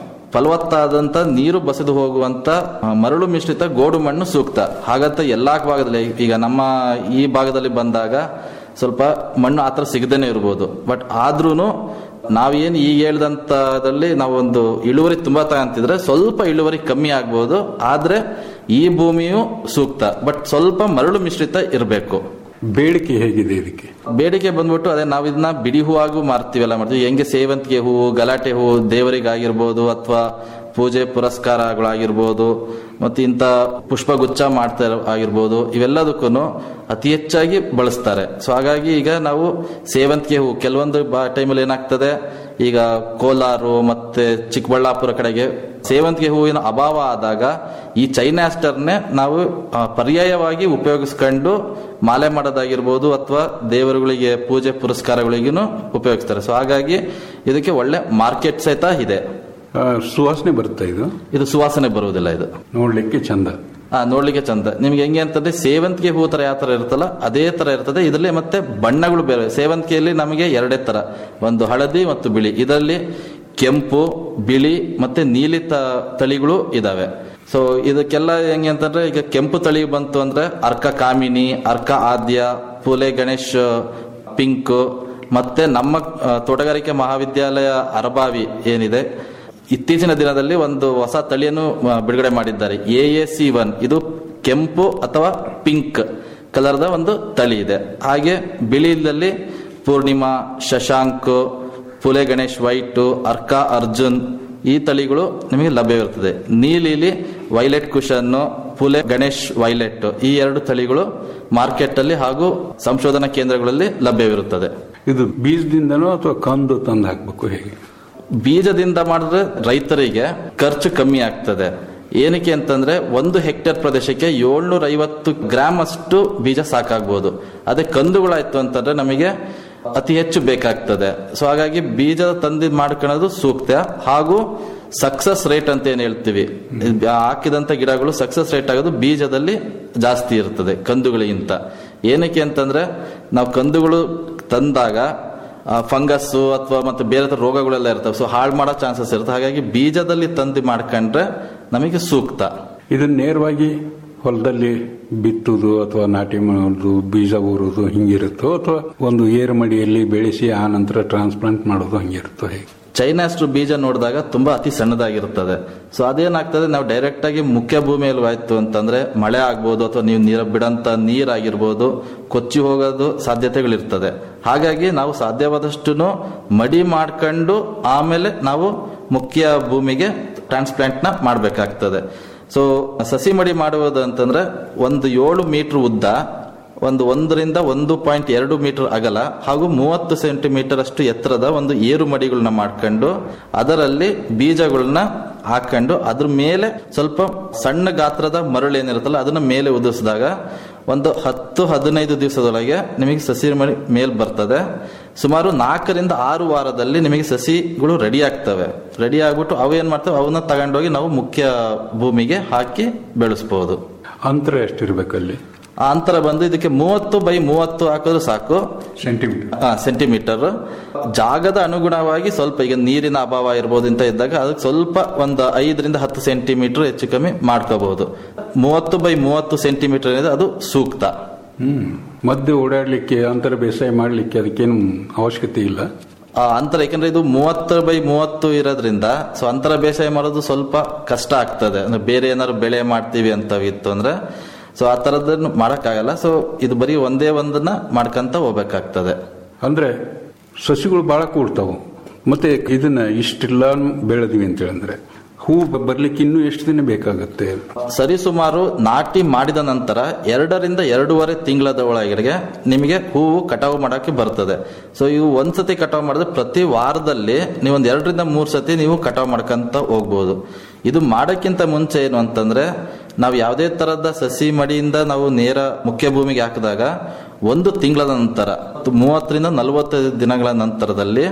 ಫಲವತ್ತಾದಂತ ನೀರು ಬಸಿದು ಹೋಗುವಂತ ಆ, ಮರಳು ಮಿಶ್ರಿತ ಗೋಡು ಮಣ್ಣು ಸೂಕ್ತ ಹಾಗಂತ ಎಲ್ಲಾ ಭಾಗದಲ್ಲಿ ಈಗ ನಮ್ಮ ಈ ಭಾಗದಲ್ಲಿ ಬಂದಾಗ ಸ್ವಲ್ಪ ಮಣ್ಣು ಆತರ ಸಿಗದೇನೆ ಇರ್ಬೋದು ಬಟ್ ಆದ್ರೂನು ನಾವೇನು ಈಗ ಹೇಳ್ದಂತದಲ್ಲಿ ನಾವೊಂದು ಇಳುವರಿ ತುಂಬಾ ತಗಂತಿದ್ರೆ ಸ್ವಲ್ಪ ಇಳುವರಿ ಕಮ್ಮಿ ಆಗ್ಬೋದು ಆದ್ರೆ ಈ ಭೂಮಿಯು ಸೂಕ್ತ ಬಟ್ ಸ್ವಲ್ಪ ಮರಳು ಮಿಶ್ರಿತ ಇರಬೇಕು ಬೇಡಿಕೆ ಹೇಗಿದೆ ಇದಕ್ಕೆ ಬೇಡಿಕೆ ಬಂದ್ಬಿಟ್ಟು ಅದೇ ನಾವು ಇದನ್ನ ಬಿಡಿ ಹೂವಾಗೂ ಮಾರ್ತೀವಲ್ಲ ಮಾಡ್ತೀವಿ ಹೆಂಗೆ ಸೇವಂತಿಗೆ ಹೂವು ಗಲಾಟೆ ಹೂವು ದೇವರಿಗಾಗಿರ್ಬೋದು ಅಥವಾ ಪೂಜೆ ಪುರಸ್ಕಾರಗಳಾಗಿರ್ಬೋದು ಮತ್ತೆ ಇಂಥ ಪುಷ್ಪಗುಚ್ಛ ಮಾಡ್ತಾ ಇರೋ- ಆಗಿರ್ಬೋದು ಇವೆಲ್ಲದಕ್ಕೂ ಅತಿ ಹೆಚ್ಚಾಗಿ ಬಳಸ್ತಾರೆ ಸೊ ಹಾಗಾಗಿ ಈಗ ನಾವು ಸೇವಂತಿಗೆ ಹೂವು ಕೆಲವೊಂದು ಟೈಮಲ್ಲಿ ಏನಾಗ್ತದೆ ಈಗ ಕೋಲಾರು ಮತ್ತೆ ಚಿಕ್ಕಬಳ್ಳಾಪುರ ಕಡೆಗೆ ಸೇವಂತಿಗೆ ಹೂವಿನ ಅಭಾವ ಆದಾಗ ಈ ಚೈನಾಸ್ಟರ್ನೇ ನಾವು ಆ, ಪರ್ಯಾಯವಾಗಿ ಉಪಯೋಗಿಸ್ಕೊಂಡು ಮಾಲೆ ಮಾಡೋದಾಗಿರ್ಬೋದು ಅಥವಾ ದೇವರುಗಳಿಗೆ ಪೂಜೆ ಪುರಸ್ಕಾರಗಳಿಗೂ ಉಪಯೋಗಿಸ್ತಾರೆ ಸೊ ಹಾಗಾಗಿ ಇದಕ್ಕೆ ಒಳ್ಳೆ ಮಾರ್ಕೆಟ್ ಸಹಿತ ಇದೆ ಆ, ಸುವಾಸನೆ ಬರುತ್ತೆ ಇದು ಇದು ಸುವಾಸನೆ ಬರುವುದಿಲ್ಲ ಇದು ನೋಡ್ಲಿಕ್ಕೆ ಚಂದ ಆ ನೋಡ್ಲಿಕ್ಕೆ ಚಂದ ನಿಮ್ಗೆ ಹೆಂಗೆ ಅಂತಂದ್ರೆ ಸೇವಂತಿಗೆ ಹೂ ತರ ಯಾವ ತರ ಇರುತ್ತಲ್ಲ ಅದೇ ತರ ಇರ್ತದೆ ಇದರಲ್ಲಿ ಮತ್ತೆ ಬಣ್ಣಗಳು ಬೇರೆ ಸೇವಂತಿಗೆಯಲ್ಲಿ ನಮಗೆ ಎರಡೇ ತರ ಒಂದು ಹಳದಿ ಮತ್ತು ಬಿಳಿ ಇದರಲ್ಲಿ ಕೆಂಪು ಬಿಳಿ ಮತ್ತೆ ನೀಲಿ ತ ತಳಿಗಳು ಇದಾವೆ ಸೊ ಇದಕ್ಕೆಲ್ಲ ಹೆಂಗೆ ಅಂತಂದ್ರೆ ಈಗ ಕೆಂಪು ತಳಿ ಬಂತು ಅಂದ್ರೆ ಅರ್ಕ ಕಾಮಿನಿ ಅರ್ಕ ಆದ್ಯ ಪೂಲೆ ಗಣೇಶ್ ಪಿಂಕ್ ಮತ್ತೆ ನಮ್ಮ ಆ, ತೋಟಗಾರಿಕೆ ಮಹಾವಿದ್ಯಾಲಯ ಅರಬಾವಿ ಏನಿದೆ ಇತ್ತೀಚಿನ ದಿನದಲ್ಲಿ ಒಂದು ಹೊಸ ತಳಿಯನ್ನು ಆ, ಬಿಡುಗಡೆ ಮಾಡಿದ್ದಾರೆ ಎ ಎ ಸಿ ಒನ್ ಇದು ಕೆಂಪು ಅಥವಾ ಪಿಂಕ್ ಕಲರ್ದ ಒಂದು ತಳಿ ಇದೆ ಹಾಗೆ ಬಿಳಿಯಲ್ಲಿ ಪೂರ್ಣಿಮಾ ಶಶಾಂಕ್ ಪುಲೆ ಗಣೇಶ್ ವೈಟ್ ಅರ್ಕ ಅರ್ಜುನ್ ಈ ತಳಿಗಳು ನಿಮಗೆ ಲಭ್ಯವಿರುತ್ತದೆ ನೀಲಿಲಿ ವೈಲೆಟ್ ಕುಶನ್ ಪುಲೆ ಗಣೇಶ್ ವೈಲೆಟ್ ಈ ಎರಡು ತಳಿಗಳು ಮಾರ್ಕೆಟ್ ಅಲ್ಲಿ ಹಾಗೂ ಸಂಶೋಧನಾ ಕೇಂದ್ರಗಳಲ್ಲಿ ಲಭ್ಯವಿರುತ್ತದೆ ಇದು ಬೀಜದಿಂದನೋ ಅಥವಾ ಕಂದು ತಂದು ಹಾಕ್ಬೇಕು ಹೇಗೆ ಬೀಜದಿಂದ ಮಾಡಿದ್ರೆ ರೈತರಿಗೆ ಖರ್ಚು ಕಮ್ಮಿ ಆಗ್ತದೆ ಏನಕ್ಕೆ ಅಂತಂದ್ರೆ ಒಂದು ಹೆಕ್ಟೇರ್ ಪ್ರದೇಶಕ್ಕೆ ಏಳ್ನೂರ ಐವತ್ತು ಗ್ರಾಮ್ ಅಷ್ಟು ಬೀಜ ಸಾಕಾಗ್ಬೋದು ಅದೇ ಕಂದುಗಳಾಯ್ತು ಅಂತಂದ್ರೆ ನಮಗೆ ಅತಿ ಹೆಚ್ಚು ಬೇಕಾಗ್ತದೆ ಸೊ ಹಾಗಾಗಿ ಬೀಜ ತಂದು ಮಾಡ್ಕೊಳ್ಳೋದು ಸೂಕ್ತ ಹಾಗೂ ಸಕ್ಸಸ್ ರೇಟ್ ಅಂತ ಏನ್ ಹೇಳ್ತೀವಿ ಹಾಕಿದಂತ ಗಿಡಗಳು ಸಕ್ಸಸ್ ರೇಟ್ ಆಗೋದು ಬೀಜದಲ್ಲಿ ಜಾಸ್ತಿ ಇರ್ತದೆ ಕಂದುಗಳಿಗಿಂತ ಏನಕ್ಕೆ ಅಂತಂದ್ರೆ ನಾವು ಕಂದುಗಳು ತಂದಾಗ ಫಂಗಸ್ ಅಥವಾ ಮತ್ತೆ ಬೇರೆ ತರ ರೋಗಗಳೆಲ್ಲ ಇರ್ತವೆ ಸೊ ಹಾಳು ಮಾಡೋ ಚಾನ್ಸಸ್ ಇರುತ್ತೆ ಹಾಗಾಗಿ ಬೀಜದಲ್ಲಿ ತಂದು ಮಾಡ್ಕೊಂಡ್ರೆ ನಮಗೆ ಸೂಕ್ತ ಇದನ್ನ ನೇರವಾಗಿ ಹೊಲದಲ್ಲಿ ಬಿತ್ತುದು ಅಥವಾ ನಾಟಿ ಮಾಡೋದು ಬೀಜ ಊರುದು ಹಿಂಗಿರುತ್ತೋ ಅಥವಾ ಒಂದು ಏರು ಮಡಿಯಲ್ಲಿ ಬೆಳೆಸಿ ಆ ನಂತರ ಟ್ರಾನ್ಸ್ಪ್ಲಾಂಟ್ ಮಾಡೋದು ಹಂಗಿರುತ್ತೋ ಹೇಗೆ ಚೈನಾಸ್ಟ್ರು ಬೀಜ ನೋಡಿದಾಗ ತುಂಬಾ ಅತಿ ಸಣ್ಣದಾಗಿರುತ್ತದೆ ಸೊ ಅದೇನಾಗ್ತದೆ ನಾವು ಡೈರೆಕ್ಟ್ ಆಗಿ ಮುಖ್ಯ ಭೂಮಿಯಲ್ಲಿ ಆಯ್ತು ಅಂತಂದ್ರೆ ಮಳೆ ಆಗ್ಬೋದು ಅಥವಾ ನೀವು ನೀರ ಬಿಡಂತ ನೀರಾಗಿರ್ಬೋದು ಕೊಚ್ಚಿ ಹೋಗೋದು ಸಾಧ್ಯತೆಗಳಿರ್ತದೆ ಹಾಗಾಗಿ ನಾವು ಸಾಧ್ಯವಾದಷ್ಟು ಮಡಿ ಮಾಡ್ಕೊಂಡು ಆಮೇಲೆ ನಾವು ಮುಖ್ಯ ಭೂಮಿಗೆ ಟ್ರಾನ್ಸ್ಪ್ಲಾಂಟ್ ನ ಮಾಡಬೇಕಾಗ್ತದೆ ಸೊ ಸಸಿ ಮಡಿ ಮಾಡುವುದು ಅಂತಂದ್ರೆ ಒಂದು ಏಳು ಮೀಟರ್ ಉದ್ದ ಒಂದು ಒಂದರಿಂದ ಒಂದು ಪಾಯಿಂಟ್ ಎರಡು ಮೀಟರ್ ಅಗಲ ಹಾಗೂ ಮೂವತ್ತು ಸೆಂಟಿಮೀಟರ್ ಅಷ್ಟು ಎತ್ತರದ ಒಂದು ಏರು ಮಡಿಗಳನ್ನ ಮಾಡ್ಕೊಂಡು ಅದರಲ್ಲಿ ಬೀಜಗಳನ್ನ ಹಾಕೊಂಡು ಅದ್ರ ಮೇಲೆ ಸ್ವಲ್ಪ ಸಣ್ಣ ಗಾತ್ರದ ಮರಳು ಏನಿರುತ್ತಲ್ಲ ಅದನ್ನ ಮೇಲೆ ಉದಿಸಿದಾಗ ಒಂದು ಹತ್ತು ಹದಿನೈದು ದಿವಸದೊಳಗೆ ನಿಮಗೆ ಸಸಿ ಮಡಿ ಮೇಲ್ ಬರ್ತದೆ ಸುಮಾರು ನಾಲ್ಕರಿಂದ ಆರು ವಾರದಲ್ಲಿ ನಿಮಗೆ ಸಸಿಗಳು ರೆಡಿ ಆಗ್ತವೆ ರೆಡಿ ಆಗ್ಬಿಟ್ಟು ಅವು ಏನ್ ಮಾಡ್ತವೆ ಅವನ್ನ ತಗೊಂಡೋಗಿ ನಾವು ಮುಖ್ಯ ಭೂಮಿಗೆ ಹಾಕಿ ಬೆಳೆಸಬಹುದು ಅಂತರ ಎಷ್ಟಿರ್ಬೇಕಲ್ಲಿ ಆ ಅಂತರ ಬಂದು ಇದಕ್ಕೆ ಮೂವತ್ತು ಬೈ ಮೂವತ್ತು ಹಾಕಿದ್ರು ಸಾಕು ಸೆಂಟಿಮೀಟರ್ ಆ, ಸೆಂಟಿಮೀಟರ್ ಜಾಗದ ಅನುಗುಣವಾಗಿ ಸ್ವಲ್ಪ ಈಗ ನೀರಿನ ಅಭಾವ ಇರ್ಬೋದು ಅಂತ ಇದ್ದಾಗ ಅದಕ್ಕೆ ಸ್ವಲ್ಪ ಒಂದು ಐದರಿಂದ ಹತ್ತು ಸೆಂಟಿಮೀಟರ್ ಹೆಚ್ಚು ಕಮ್ಮಿ ಮಾಡ್ಕೋಬಹುದು ಮೂವತ್ತು ಬೈ ಮೂವತ್ತು ಸೆಂಟಿಮೀಟರ್ ಏನಿದೆ ಅದು ಸೂಕ್ತ ಹ್ಮ್ ಮಧ್ಯೆ ಓಡಾಡ್ಲಿಕ್ಕೆ ಅಂತರ ಬೇಸಾಯ ಮಾಡ್ಲಿಕ್ಕೆ ಅದಕ್ಕೇನು ಅವಶ್ಯಕತೆ ಇಲ್ಲ ಆ, ಅಂತರ ಯಾಕಂದ್ರೆ ಇದು ಮೂವತ್ತು ಬೈ ಮೂವತ್ತು ಇರೋದ್ರಿಂದ ಸೊ ಅಂತರ ಬೇಸಾಯ ಮಾಡೋದು ಸ್ವಲ್ಪ ಕಷ್ಟ ಆಗ್ತದೆ ಅಂದ್ರೆ ಬೇರೆ ಏನಾದ್ರು ಬೆಳೆ ಮಾಡ್ತೀವಿ ಅಂತ ಇತ್ತು ಅಂದ್ರೆ ಸೊ ಆ ತರದನ್ನು ಮಾಡಕ್ಕಾಗಲ್ಲ ಸೊ ಇದು ಬರೀ ಒಂದೇ ಒಂದನ್ನ ಮಾಡ್ಕೊಂತ ಹೋಗ್ಬೇಕಾಗ್ತದೆ ಅಂದ್ರೆ ಸಸಿಗಳು ಬಹಳ ಕೂಡ್ತಾವು ಮತ್ತೆ ಇದನ್ನ ಇಷ್ಟೆಲ್ಲ ಬೆಳೆದ್ವಿ ಅಂತ ಹೇಳಿದ್ರೆ ಹೂ ಬರ್ಲಿಕ್ಕೆ ಇನ್ನೂ ಎಷ್ಟು ದಿನ ಬೇಕಾಗುತ್ತೆ ಸರಿಸುಮಾರು ನಾಟಿ ಮಾಡಿದ ನಂತರ ಎರಡರಿಂದ ಎರಡೂವರೆ ತಿಂಗಳದ ಒಳಗಡೆಗೆ ನಿಮಗೆ ಹೂವು ಕಟಾವು ಮಾಡಕ್ಕೆ ಬರ್ತದೆ ಸೊ ಇವು ಒಂದ್ಸತಿ ಕಟಾವು ಮಾಡಿದ್ರೆ ಪ್ರತಿ ವಾರದಲ್ಲಿ ನೀವು ಒಂದ್ ಎರಡರಿಂದ ಮೂರು ಸತಿ ನೀವು ಕಟಾವು ಮಾಡ್ಕೊಂತ ಹೋಗ್ಬೋದು ಇದು ಮಾಡೋಕ್ಕಿಂತ ಮುಂಚೆ ಏನು ಅಂತಂದ್ರೆ ನಾವು ಯಾವುದೇ ತರಹದ ಸಸಿ ಮಡಿಯಿಂದ ನಾವು ನೇರ ಮುಖ್ಯ ಭೂಮಿಗೆ ಹಾಕಿದಾಗ ಒಂದು ತಿಂಗಳ ನಂತರ ಮೂವತ್ತರಿಂದ ನಲವತ್ತೈದು ದಿನಗಳ ನಂತರದಲ್ಲಿ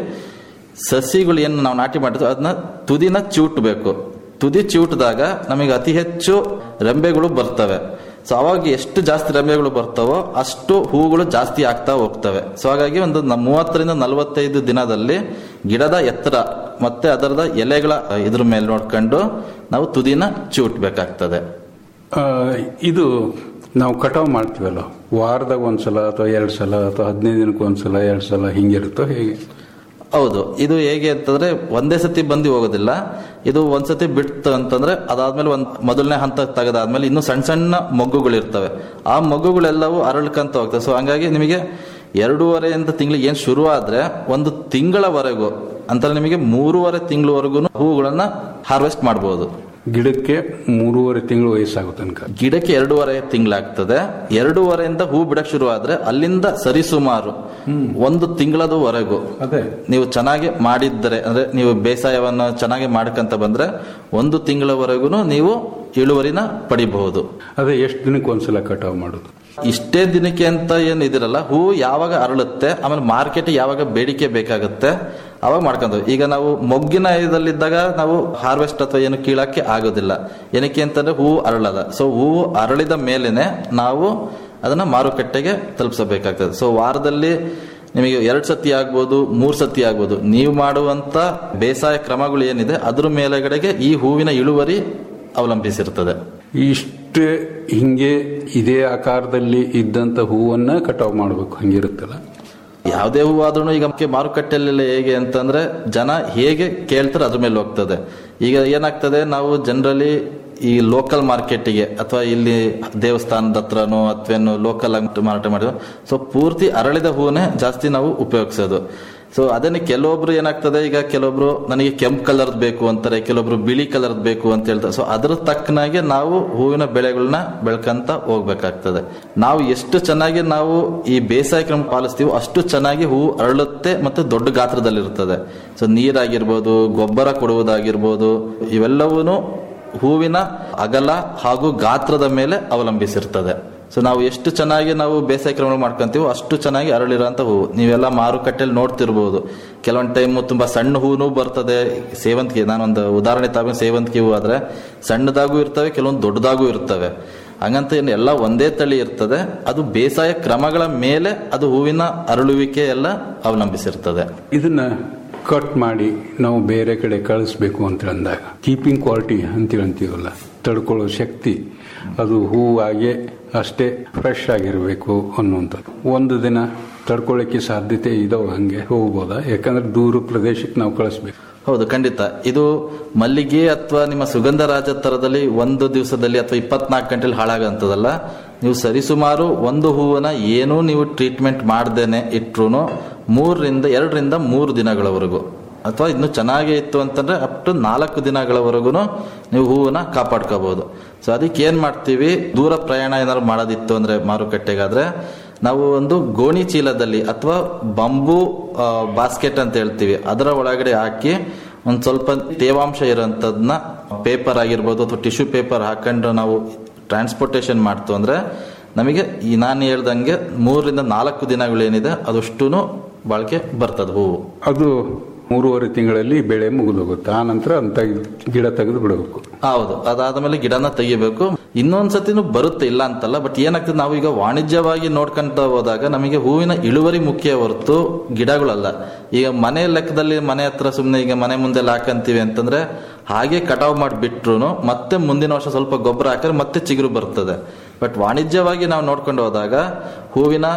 ಸಸಿಗಳು ಏನು ನಾವು ನಾಟಿ ಮಾಡಿದ್ವಿ ಅದನ್ನ ತುದಿನ ಚಿವುಟ್ಬೇಕು ತುದಿ ಚಿವುಟಿದಾಗ ನಮಗೆ ಅತಿ ಹೆಚ್ಚು ರೆಂಬೆಗಳು ಬರ್ತವೆ ಸೊ ಅವಾಗ ಎಷ್ಟು ಜಾಸ್ತಿ ರೆಂಬೆಗಳು ಬರ್ತಾವೋ ಅಷ್ಟು ಹೂಗಳು ಜಾಸ್ತಿ ಆಗ್ತಾ ಹೋಗ್ತವೆ ಸೊ ಹಾಗಾಗಿ ಒಂದು ನ- ಮೂವತ್ತರಿಂದ ನಲವತ್ತೈದು ದಿನದಲ್ಲಿ ಗಿಡದ ಎತ್ತರ ಮತ್ತೆ ಅದರದ ಎಲೆಗಳ ಇದ್ರ ಮೇಲೆ ನೋಡ್ಕೊಂಡು ನಾವು ತುದಿನ ಚಿವುಟ್ಬೇಕಾಗ್ತದೆ ಆ, ಇದು ನಾವು ಕಟಾವು ಮಾಡ್ತೀವಲ್ಲ ವಾರದಾಗ ಒಂದ್ಸಲ ಅಥವಾ ಎರಡು ಸಲ ಅಥವಾ ಹದಿನೈದು ದಿನಕ್ಕೆ ಒಂದ್ಸಲ ಎರಡು ಸಲ ಹಿಂಗಿರುತ್ತೋ ಹೇಗೆ ಹೌದು ಇದು ಹೇಗೆ ಅಂತಂದ್ರೆ ಒಂದೇ ಸತಿ ಬಂದು ಹೋಗೋದಿಲ್ಲ ಇದು ಒಂದ್ಸತಿ ಬಿಡ್ತು ಅಂತಂದ್ರೆ ಅದಾದ್ಮೇಲೆ ಒಂದ್ ಮೊದಲನೇ ಹಂತ ತೆಗೆದಾದ್ಮೇಲೆ ಇನ್ನು ಸಣ್ಣ ಸಣ್ಣ ಮೊಗ್ಗುಗಳಿರ್ತವೆ ಆ ಮೊಗ್ಗುಗಳೆಲ್ಲವೂ ಅರಳ್ಕಂತ ಹೋಗ್ತವೆ ಸೊ ಹಂಗಾಗಿ ನಿಮಗೆ ಎರಡೂವರೆಯಿಂದ ತಿಂಗಳಿಗೆ ಏನ್ ಶುರು ಆದ್ರೆ ಒಂದು ತಿಂಗಳವರೆಗೂ ಅಂತ ನಿಮಗೆ ಮೂರುವರೆ ತಿಂಗಳವರೆಗೂ ಹೂಗಳನ್ನ ಹಾರ್ವೆಸ್ಟ್ ಮಾಡಬಹುದು ಗಿಡಕ್ಕೆ ಮೂರುವರೆ ತಿಂಗಳು ವಯಸ್ಸಾಗೋ ತನಕ ಗಿಡಕ್ಕೆ ಎರಡೂವರೆ ತಿಂಗಳಾಗ್ತದೆ ಎರಡೂವರೆಯಿಂದ ಹೂ ಬಿಡಕ್ ಶುರು ಆದ್ರೆ ಅಲ್ಲಿಂದ ಸರಿಸುಮಾರು ಒಂದು ತಿಂಗಳದವರೆಗೂ ಅದೇ ನೀವು ಚೆನ್ನಾಗಿ ಮಾಡಿದ್ದರೆ ಅಂದ್ರೆ ನೀವು ಬೇಸಾಯವನ್ನು ಚೆನ್ನಾಗಿ ಮಾಡ್ಕಂತ ಬಂದ್ರೆ ಒಂದು ತಿಂಗಳವರೆಗೂ ನೀವು ಇಳುವರಿನ ಪಡಿಬಹುದು ಅದೇ ಎಷ್ಟು ದಿನಕ್ಕೆ ಒಂದ್ಸಲ ಕಟಾವು ಮಾಡೋದು ಇಷ್ಟೇ ದಿನಕ್ಕೆ ಅಂತ ಏನು ಇದಿರಲ್ಲ ಹೂ ಯಾವಾಗ ಅರಳುತ್ತೆ ಆಮೇಲೆ ಮಾರ್ಕೆಟ್ ಯಾವಾಗ ಬೇಡಿಕೆ ಬೇಕಾಗುತ್ತೆ ಅವಾಗ ಮಾಡ್ಕೊಂತ ಈಗ ನಾವು ಮೊಗ್ಗಿನ ಇದಲ್ಲಿದ್ದಾಗ ನಾವು ಹಾರ್ವೆಸ್ಟ್ ಅಥವಾ ಏನು ಕೀಳಕ್ಕೆ ಆಗೋದಿಲ್ಲ ಏನಕ್ಕೆ ಅಂತಂದ್ರೆ ಹೂ ಅರಳಲ್ಲ ಸೊ ಹೂವು ಅರಳಿದ ಮೇಲೇನೆ ನಾವು ಅದನ್ನ ಮಾರುಕಟ್ಟೆಗೆ ತಲುಪಿಸಬೇಕಾಗ್ತದೆ ಸೊ ವಾರದಲ್ಲಿ ನಿಮಗೆ ಎರಡು ಸತಿ ಆಗ್ಬೋದು ಮೂರು ಸತಿ ಆಗ್ಬೋದು ನೀವು ಮಾಡುವಂತ ಬೇಸಾಯ ಕ್ರಮಗಳು ಏನಿದೆ ಅದ್ರ ಮೇಲೆಗಡೆಗೆ ಈ ಹೂವಿನ ಇಳುವರಿ ಅವಲಂಬಿಸಿರ್ತದೆ ಇಷ್ಟೇ ಹಿಂಗೆ ಇದೇ ಆಕಾರದಲ್ಲಿ ಇದ್ದಂತ ಹೂವನ್ನ ಕಟಾವು ಮಾಡಬೇಕು ಹಂಗಿರುತ್ತಲ್ಲ ಯಾವುದೇ ಹೂ ಆದ್ರೂ ಈಗ ಮುಖ್ಯ ಮಾರುಕಟ್ಟೆಯಲ್ಲೆಲ್ಲ ಹೇಗೆ ಅಂತಂದ್ರೆ ಜನ ಹೇಗೆ ಕೇಳ್ತಾರೆ ಅದ್ರ ಮೇಲೆ ಹೋಗ್ತದೆ ಈಗ ಏನಾಗ್ತದೆ ನಾವು ಜನರಲಿ ಈ ಲೋಕಲ್ ಮಾರ್ಕೆಟಿಗೆ ಅಥವಾ ಇಲ್ಲಿ ದೇವಸ್ಥಾನದ ಹತ್ರನೋ ಅಥವಾ ಲೋಕಲ್ ಆಗಿ ಮಾರಾಟ ಮಾಡಿದ್ರು ಸೊ ಪೂರ್ತಿ ಅರಳಿದ ಹೂವನ್ನೇ ಜಾಸ್ತಿ ನಾವು ಉಪಯೋಗಿಸೋದು ಸೊ ಅದನ್ನ ಕೆಲವೊಬ್ರು ಏನಾಗ್ತದೆ ಈಗ ಕೆಲವೊಬ್ರು ನನಗೆ ಕೆಂಪು ಕಲರ್ದ್ ಬೇಕು ಅಂತಾರೆ ಕೆಲವೊಬ್ರು ಬಿಳಿ ಕಲರ್ದ್ ಬೇಕು ಅಂತ ಹೇಳ್ತಾರೆ ಸೊ ಅದ್ರ ತಕ್ಕನಾಗೆ ನಾವು ಹೂವಿನ ಬೆಳೆಗಳನ್ನ ಬೆಳ್ಕಂತ ಹೋಗ್ಬೇಕಾಗ್ತದೆ ನಾವು ಎಷ್ಟು ಚೆನ್ನಾಗಿ ನಾವು ಈ ಬೇಸಾಯ ಕ್ರಮ ಪಾಲಿಸ್ತೀವೋ ಅಷ್ಟು ಚೆನ್ನಾಗಿ ಹೂ ಅರಳುತ್ತೆ ಮತ್ತು ದೊಡ್ಡ ಗಾತ್ರದಲ್ಲಿರ್ತದೆ ಸೊ ನೀರಾಗಿರ್ಬೋದು ಗೊಬ್ಬರ ಕೊಡುವುದಾಗಿರ್ಬೋದು ಇವೆಲ್ಲವೂ ಹೂವಿನ ಅಗಲ ಹಾಗೂ ಗಾತ್ರದ ಮೇಲೆ ಅವಲಂಬಿಸಿರ್ತದೆ ಸೊ ನಾವು ಎಷ್ಟು ಚೆನ್ನಾಗಿ ನಾವು ಬೇಸಾಯ ಕ್ರಮ ಮಾಡ್ಕೊಂತೀವೋ ಅಷ್ಟು ಚೆನ್ನಾಗಿ ಅರಳಿರೋಂಥ ಹೂವು ನೀವೆಲ್ಲ ಮಾರುಕಟ್ಟೆಯಲ್ಲಿ ನೋಡ್ತಿರ್ಬೋದು ಕೆಲವೊಂದು ಟೈಮು ತುಂಬಾ ಸಣ್ಣ ಹೂವು ಬರ್ತದೆ ಸೇವಂತಿಗೆ ನಾನೊಂದು ಉದಾಹರಣೆ ತಗೊಂಡು ಸೇವಂತಿಗೆ ಹೂವು ಆದ್ರೆ ಸಣ್ಣದಾಗೂ ಇರ್ತವೆ ಕೆಲವೊಂದು ದೊಡ್ಡದಾಗೂ ಇರ್ತವೆ ಹಂಗಂತ ಏನು ಎಲ್ಲ ಒಂದೇ ತಳಿ ಇರ್ತದೆ ಅದು ಬೇಸಾಯ ಕ್ರಮಗಳ ಮೇಲೆ ಅದು ಹೂವಿನ ಅರಳುವಿಕೆ ಎಲ್ಲ ಅವಲಂಬಿಸಿರ್ತದೆ ಇದನ್ನ ಕಟ್ ಮಾಡಿ ನಾವು ಬೇರೆ ಕಡೆ ಕಳಿಸ್ಬೇಕು ಅಂತ ಅಂದಾಗ ಕೀಪಿಂಗ್ ಕ್ವಾಲಿಟಿ ಅಂತ ಅಂತೀವಲ್ಲ ತಡ್ಕೊಳ್ಳೋ ಶಕ್ತಿ ಅದು ಹೂವಾಗೆ ಅಷ್ಟೇ ಫ್ರೆಶ್ ಆಗಿರಬೇಕು ಅನ್ನುವಂಥದ್ದು ಒಂದು ದಿನ ತಡ್ಕೊಳ್ಳೋಕ್ಕೆ ಸಾಧ್ಯತೆ ಇದಾವ ಹಂಗೆ ಹೋಗ್ಬೋದಾ ಯಾಕಂದ್ರೆ ದೂರ ಪ್ರದೇಶಕ್ಕೆ ನಾವು ಕಳಿಸ್ಬೇಕು ಹೌದು ಖಂಡಿತ ಇದು ಮಲ್ಲಿಗೆ ಅಥವಾ ನಿಮ್ಮ ಸುಗಂಧರಾಜ ತರದಲ್ಲಿ ಒಂದು ದಿವಸದಲ್ಲಿ ಅಥವಾ ಇಪ್ಪತ್ನಾಲ್ಕು ಗಂಟೆಲಿ ಹಾಳಾಗಂತದಲ್ಲ ನೀವು ಸರಿಸುಮಾರು ಒಂದು ಹೂವನ್ನ ಏನೂ ನೀವು ಟ್ರೀಟ್ಮೆಂಟ್ ಮಾಡ್ದೇನೆ ಇಟ್ರು ಮೂರರಿಂದ ಎರಡರಿಂದ ಮೂರು ದಿನಗಳವರೆಗೂ ಅಥವಾ ಇನ್ನು ಚೆನ್ನಾಗೇ ಇತ್ತು ಅಂತಂದ್ರೆ ಅಪ್ ಟು ನಾಲ್ಕು ದಿನಗಳವರೆಗೂ ನೀವು ಹೂವನ್ನ ಕಾಪಾಡ್ಕೋಬಹುದು ಸೊ ಅದಕ್ಕೆ ಏನ್ ಮಾಡ್ತೀವಿ ದೂರ ಪ್ರಯಾಣ ಏನಾದ್ರು ಮಾಡೋದಿತ್ತು ಅಂದ್ರೆ ಮಾರುಕಟ್ಟೆಗಾದ್ರೆ ನಾವು ಒಂದು ಗೋಣಿ ಚೀಲದಲ್ಲಿ ಅಥವಾ ಬಂಬು ಬಾಸ್ಕೆಟ್ ಅಂತ ಹೇಳ್ತೀವಿ ಅದರ ಒಳಗಡೆ ಹಾಕಿ ಒಂದು ಸ್ವಲ್ಪ ತೇವಾಂಶ ಇರೋಂಥದ್ನ ಪೇಪರ್ ಆಗಿರ್ಬೋದು ಅಥವಾ ಟಿಶ್ಯೂ ಪೇಪರ್ ಹಾಕೊಂಡು ನಾವು ಟ್ರಾನ್ಸ್ಪೋರ್ಟೇಷನ್ ಮಾಡ್ತು ಅಂದ್ರೆ ನಮಗೆ ಈ ನಾನು ಹೇಳ್ದಂಗೆ ಮೂರರಿಂದ ನಾಲ್ಕು ದಿನಗಳೇನಿದೆ ಅದಷ್ಟು ಬಾಳಿಕೆ ಬರ್ತದೆ ಹೂವು ಅದು ಮೂರುವರೆ ತಿಂಗಳಲ್ಲಿ ಬೆಳೆ ಮುಗಿದೋಗುತ್ತೆ ಆ ನಂತರ ಅಂತ ಗಿಡ ತೆಗೆದು ಬಿಡಬೇಕು ಹೌದು ಅದಾದ್ಮೇಲೆ ಗಿಡನ ತೆಗಿಬೇಕು ಇನ್ನೊಂದ್ಸತಿನೂ ಬರುತ್ತೆ ಇಲ್ಲ ಅಂತಲ್ಲ ಬಟ್ ಏನಾಗ್ತದೆ ನಾವು ಈಗ ವಾಣಿಜ್ಯವಾಗಿ ನೋಡ್ಕೊಂತ ಹೋದಾಗ ನಮಗೆ ಹೂವಿನ ಇಳುವರಿ ಮುಖ್ಯ ಹೊರತು ಗಿಡಗಳಲ್ಲ ಈಗ ಮನೆ ಲೆಕ್ಕದಲ್ಲಿ ಮನೆ ಹತ್ರ ಸುಮ್ಮನೆ ಈಗ ಮನೆ ಮುಂದೆ ಹಾಕಂತೀವಿ ಅಂತಂದ್ರೆ ಹಾಗೆ ಕಟಾವ್ ಮಾಡಿ ಬಿಟ್ರು ಮತ್ತೆ ಮುಂದಿನ ವರ್ಷ ಸ್ವಲ್ಪ ಗೊಬ್ಬರ ಹಾಕಿದ್ರೆ ಮತ್ತೆ ಚಿಗುರು ಬರ್ತದೆ ಬಟ್ ವಾಣಿಜ್ಯವಾಗಿ ನಾವು ನೋಡ್ಕೊಂಡು ಹೋದಾಗ ಹೂವಿನ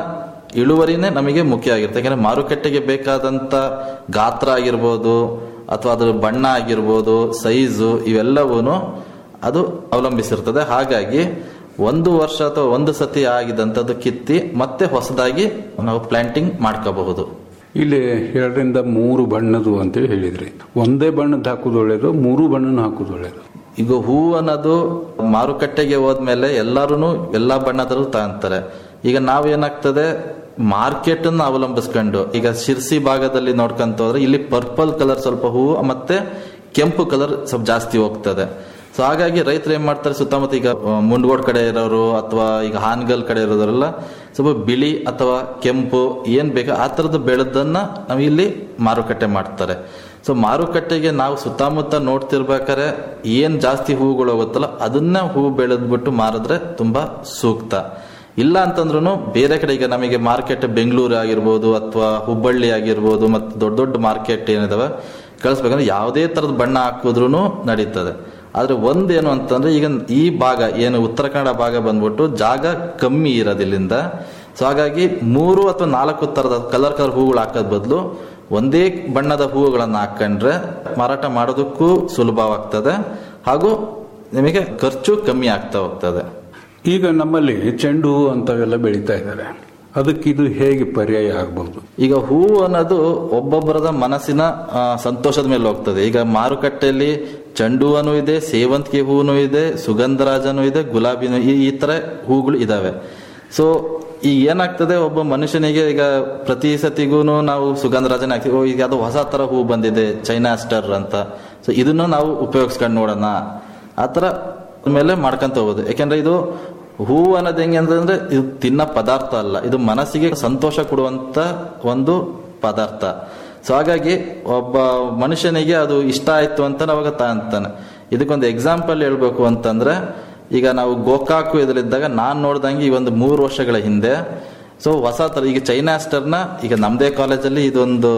ಇಳುವರಿನೇ ನಮಗೆ ಮುಖ್ಯ ಆಗಿರುತ್ತೆ ಯಾಕಂದ್ರೆ ಮಾರುಕಟ್ಟೆಗೆ ಬೇಕಾದಂತ ಗಾತ್ರ ಆಗಿರ್ಬೋದು ಅಥವಾ ಅದರ ಬಣ್ಣ ಆಗಿರ್ಬೋದು ಸೈಜು ಇವೆಲ್ಲವೂ ಅದು ಅವಲಂಬಿಸಿರ್ತದೆ ಹಾಗಾಗಿ ಒಂದು ವರ್ಷ ಅಥವಾ ಒಂದು ಸತಿ ಆಗಿದಂಥದ್ದು ಕಿತ್ತಿ ಮತ್ತೆ ಹೊಸದಾಗಿ ನಾವು ಪ್ಲಾಂಟಿಂಗ್ ಮಾಡ್ಕೋಬಹುದು ಇಲ್ಲಿ ಎರಡರಿಂದ ಮೂರು ಬಣ್ಣದು ಅಂತ ಹೇಳಿದ್ರಿ ಒಂದೇ ಬಣ್ಣದ ಹಾಕುದು ಒಳ್ಳೇದು ಮೂರು ಬಣ್ಣನ ಹಾಕುದು ಒಳ್ಳೇದು ಈಗ ಹೂ ಅನ್ನೋದು ಮಾರುಕಟ್ಟೆಗೆ ಹೋದ್ಮೇಲೆ ಎಲ್ಲರೂ ಎಲ್ಲಾ ಬಣ್ಣದರು ತಗೊಂತಾರೆ ಈಗ ನಾವೇನಾಗ್ತದೆ ಮಾರ್ಕೆಟ್ ಅನ್ನು ಅವಲಂಬಿಸ್ಕೊಂಡು ಈಗ ಶಿರ್ಸಿ ಭಾಗದಲ್ಲಿ ನೋಡ್ಕೊಂತ ಹೋದ್ರೆ ಇಲ್ಲಿ ಪರ್ಪಲ್ ಕಲರ್ ಸ್ವಲ್ಪ ಹೂವು ಮತ್ತೆ ಕೆಂಪು ಕಲರ್ ಸ್ವಲ್ಪ ಜಾಸ್ತಿ ಹೋಗ್ತದೆ ಸೊ ಹಾಗಾಗಿ ರೈತರು ಏನ್ ಮಾಡ್ತಾರೆ ಸುತ್ತಮುತ್ತ ಈಗ ಆ, ಮುಂಡಗೋಡ್ ಕಡೆ ಇರೋರು ಅಥವಾ ಈಗ ಹಾನಗಲ್ ಕಡೆ ಇರೋರೆಲ್ಲ ಸ್ವಲ್ಪ ಬಿಳಿ ಅಥವಾ ಕೆಂಪು ಏನ್ ಬೇಕು ಆ ತರದ ಬೆಳೆದನ್ನ ನಾವು ಇಲ್ಲಿ ಮಾರುಕಟ್ಟೆ ಮಾಡ್ತಾರೆ ಸೊ ಮಾರುಕಟ್ಟೆಗೆ ನಾವು ಸುತ್ತಮುತ್ತ ನೋಡ್ತಿರ್ಬೇಕಾದ್ರೆ ಏನ್ ಜಾಸ್ತಿ ಹೂಗಳು ಹೋಗುತ್ತಲ್ಲ ಅದನ್ನ ಹೂ ಬೆಳೆದ್ಬಿಟ್ಟು ಮಾರಿದ್ರೆ ತುಂಬಾ ಸೂಕ್ತ ಇಲ್ಲ ಅಂತಂದ್ರೂ ಬೇರೆ ಕಡೆ ಈಗ ನಮಗೆ ಮಾರ್ಕೆಟ್ ಬೆಂಗಳೂರು ಆಗಿರ್ಬೋದು ಅಥವಾ ಹುಬ್ಬಳ್ಳಿ ಆಗಿರ್ಬೋದು ಮತ್ತು ದೊಡ್ಡ ದೊಡ್ಡ ಮಾರ್ಕೆಟ್ ಏನಿದಾವೆ ಕಳಿಸ್ಬೇಕಂದ್ರೆ ಯಾವುದೇ ತರದ ಬಣ್ಣ ಹಾಕಿದ್ರು ನಡೀತದೆ ಆದ್ರೆ ಒಂದೇನು ಅಂತಂದ್ರೆ ಈಗ ಈ ಭಾಗ ಏನು ಉತ್ತರ ಕನ್ನಡ ಭಾಗ ಬಂದ್ಬಿಟ್ಟು ಜಾಗ ಕಮ್ಮಿ ಇರೋದಿಲ್ಲಿಂದ ಸೊ ಹಾಗಾಗಿ ಮೂರು ಅಥವಾ ನಾಲ್ಕು ತರದ ಕಲರ್ ಕಲರ್ ಹೂಗಳು ಹಾಕೋದ್ ಬದಲು ಒಂದೇ ಬಣ್ಣದ ಹೂವುಗಳನ್ನು ಹಾಕೊಂಡ್ರೆ ಮಾರಾಟ ಮಾಡೋದಕ್ಕೂ ಸುಲಭವಾಗ್ತದೆ ಹಾಗೂ ನಿಮಗೆ ಖರ್ಚು ಕಮ್ಮಿ ಆಗ್ತಾ ಹೋಗ್ತದೆ ಈಗ ನಮ್ಮಲ್ಲಿ ಚೆಂಡು ಹೂ ಅಂತವೆಲ್ಲ ಬೆಳೀತಾ ಇದ್ದಾರೆ ಅದಕ್ಕೆ ಇದು ಹೇಗೆ ಪರ್ಯಾಯ ಆಗ್ಬಹುದು ಈಗ ಹೂವು ಅನ್ನೋದು ಒಬ್ಬೊಬ್ಬರದ ಮನಸ್ಸಿನ ಆ, ಸಂತೋಷದ ಮೇಲೆ ಹೋಗ್ತದೆ ಈಗ ಮಾರುಕಟ್ಟೆಯಲ್ಲಿ ಚೆಂಡು ಹೂವನು ಇದೆ ಸೇವಂತಿಗೆ ಹೂವನು ಇದೆ ಸುಗಂಧರಾಜನು ಇದೆ ಗುಲಾಬಿನೂ ಈ ಈ ತರ ಹೂಗಳು ಇದಾವೆ ಸೊ ಈಗ ಏನಾಗ್ತದೆ ಒಬ್ಬ ಮನುಷ್ಯನಿಗೆ ಈಗ ಪ್ರತಿ ಸತಿಗೂ ನಾವು ಸುಗಂಧರಾಜನ ಹಾಕ್ತೀವಿ ಓ, ಈಗ ಅದು ಹೊಸ ತರ ಹೂ ಬಂದಿದೆ ಚೈನಾ ಸ್ಟರ್ ಅಂತ ಸೊ ಇದನ್ನು ನಾವು ಉಪಯೋಗಿಸ್ಕೊಂಡು ನೋಡೋಣ ಆ ತರ ಮೇಲೆ ಮಾಡ್ಕೊಂತ ಹೋಗೋದು ಯಾಕೆಂದ್ರೆ ಇದು ಹೂವು ಅನ್ನೋದು ಹೆಂಗೆ ಅಂತಂದ್ರೆ ಇದು ತಿನ್ನ ಪದಾರ್ಥ ಅಲ್ಲ ಇದು ಮನಸ್ಸಿಗೆ ಸಂತೋಷ ಕೊಡುವಂತ ಒಂದು ಪದಾರ್ಥ ಸೊ ಹಾಗಾಗಿ ಒಬ್ಬ ಮನುಷ್ಯನಿಗೆ ಅದು ಇಷ್ಟ ಆಯ್ತು ಅಂತ ಅವಾಗ ಅಂತಾನೆ ಇದಕ್ಕೊಂದು ಎಕ್ಸಾಂಪಲ್ ಹೇಳ್ಬೇಕು ಅಂತಂದ್ರೆ ಈಗ ನಾವು ಗೋಕಾಕು ಇದರಲ್ಲಿದ್ದಾಗ ನಾನ್ ನೋಡ್ದಂಗೆ ಈ ಒಂದು ಮೂರು ವರ್ಷಗಳ ಹಿಂದೆ ಸೊ ಹೊಸ ತರ ಈಗ ಚೈನಾ ಸ್ಟರ್ನ ಈಗ ನಮ್ದೇ ಕಾಲೇಜಲ್ಲಿ ಇದೊಂದು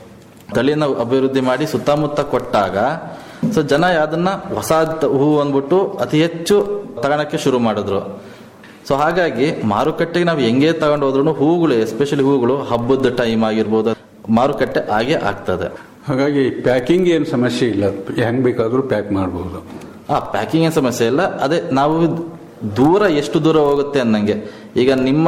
ತಳಿನ ಅಭಿವೃದ್ಧಿ ಮಾಡಿ ಸುತ್ತಮುತ್ತ ಕೊಟ್ಟಾಗ ಸೊ ಜನ ಅದನ್ನ ಹೊಸ ಹೂ ಅಂದ್ಬಿಟ್ಟು ಅತಿ ಹೆಚ್ಚು ತಗೊಳಕ್ಕೆ ಶುರು ಮಾಡಿದ್ರು ಸೊ ಹಾಗಾಗಿ ಮಾರುಕಟ್ಟೆಗೆ ನಾವು ಹೆಂಗೆ ತಗೊಂಡು ಹೋದ್ರು ಹೂಗಳು ಎಸ್ಪೆಷಲಿ ಹೂಗಳು ಹಬ್ಬದ ಟೈಮ್ ಆಗಿರ್ಬೋದು ಮಾರುಕಟ್ಟೆ ಹಾಗೆ ಆಗ್ತದೆ ಹಾಗಾಗಿ ಪ್ಯಾಕಿಂಗ್ ಏನು ಸಮಸ್ಯೆ ಇಲ್ಲ ಹೆಂಗ್ ಬೇಕಾದ್ರೂ ಪ್ಯಾಕ್ ಮಾಡಬಹುದು ಆ ಪ್ಯಾಕಿಂಗ್ ಏನ್ ಸಮಸ್ಯೆ ಇಲ್ಲ ಅದೇ ನಾವು ದೂರ ಎಷ್ಟು ದೂರ ಹೋಗುತ್ತೆ ಅನ್ನಂಗೆ ಈಗ ನಿಮ್ಮ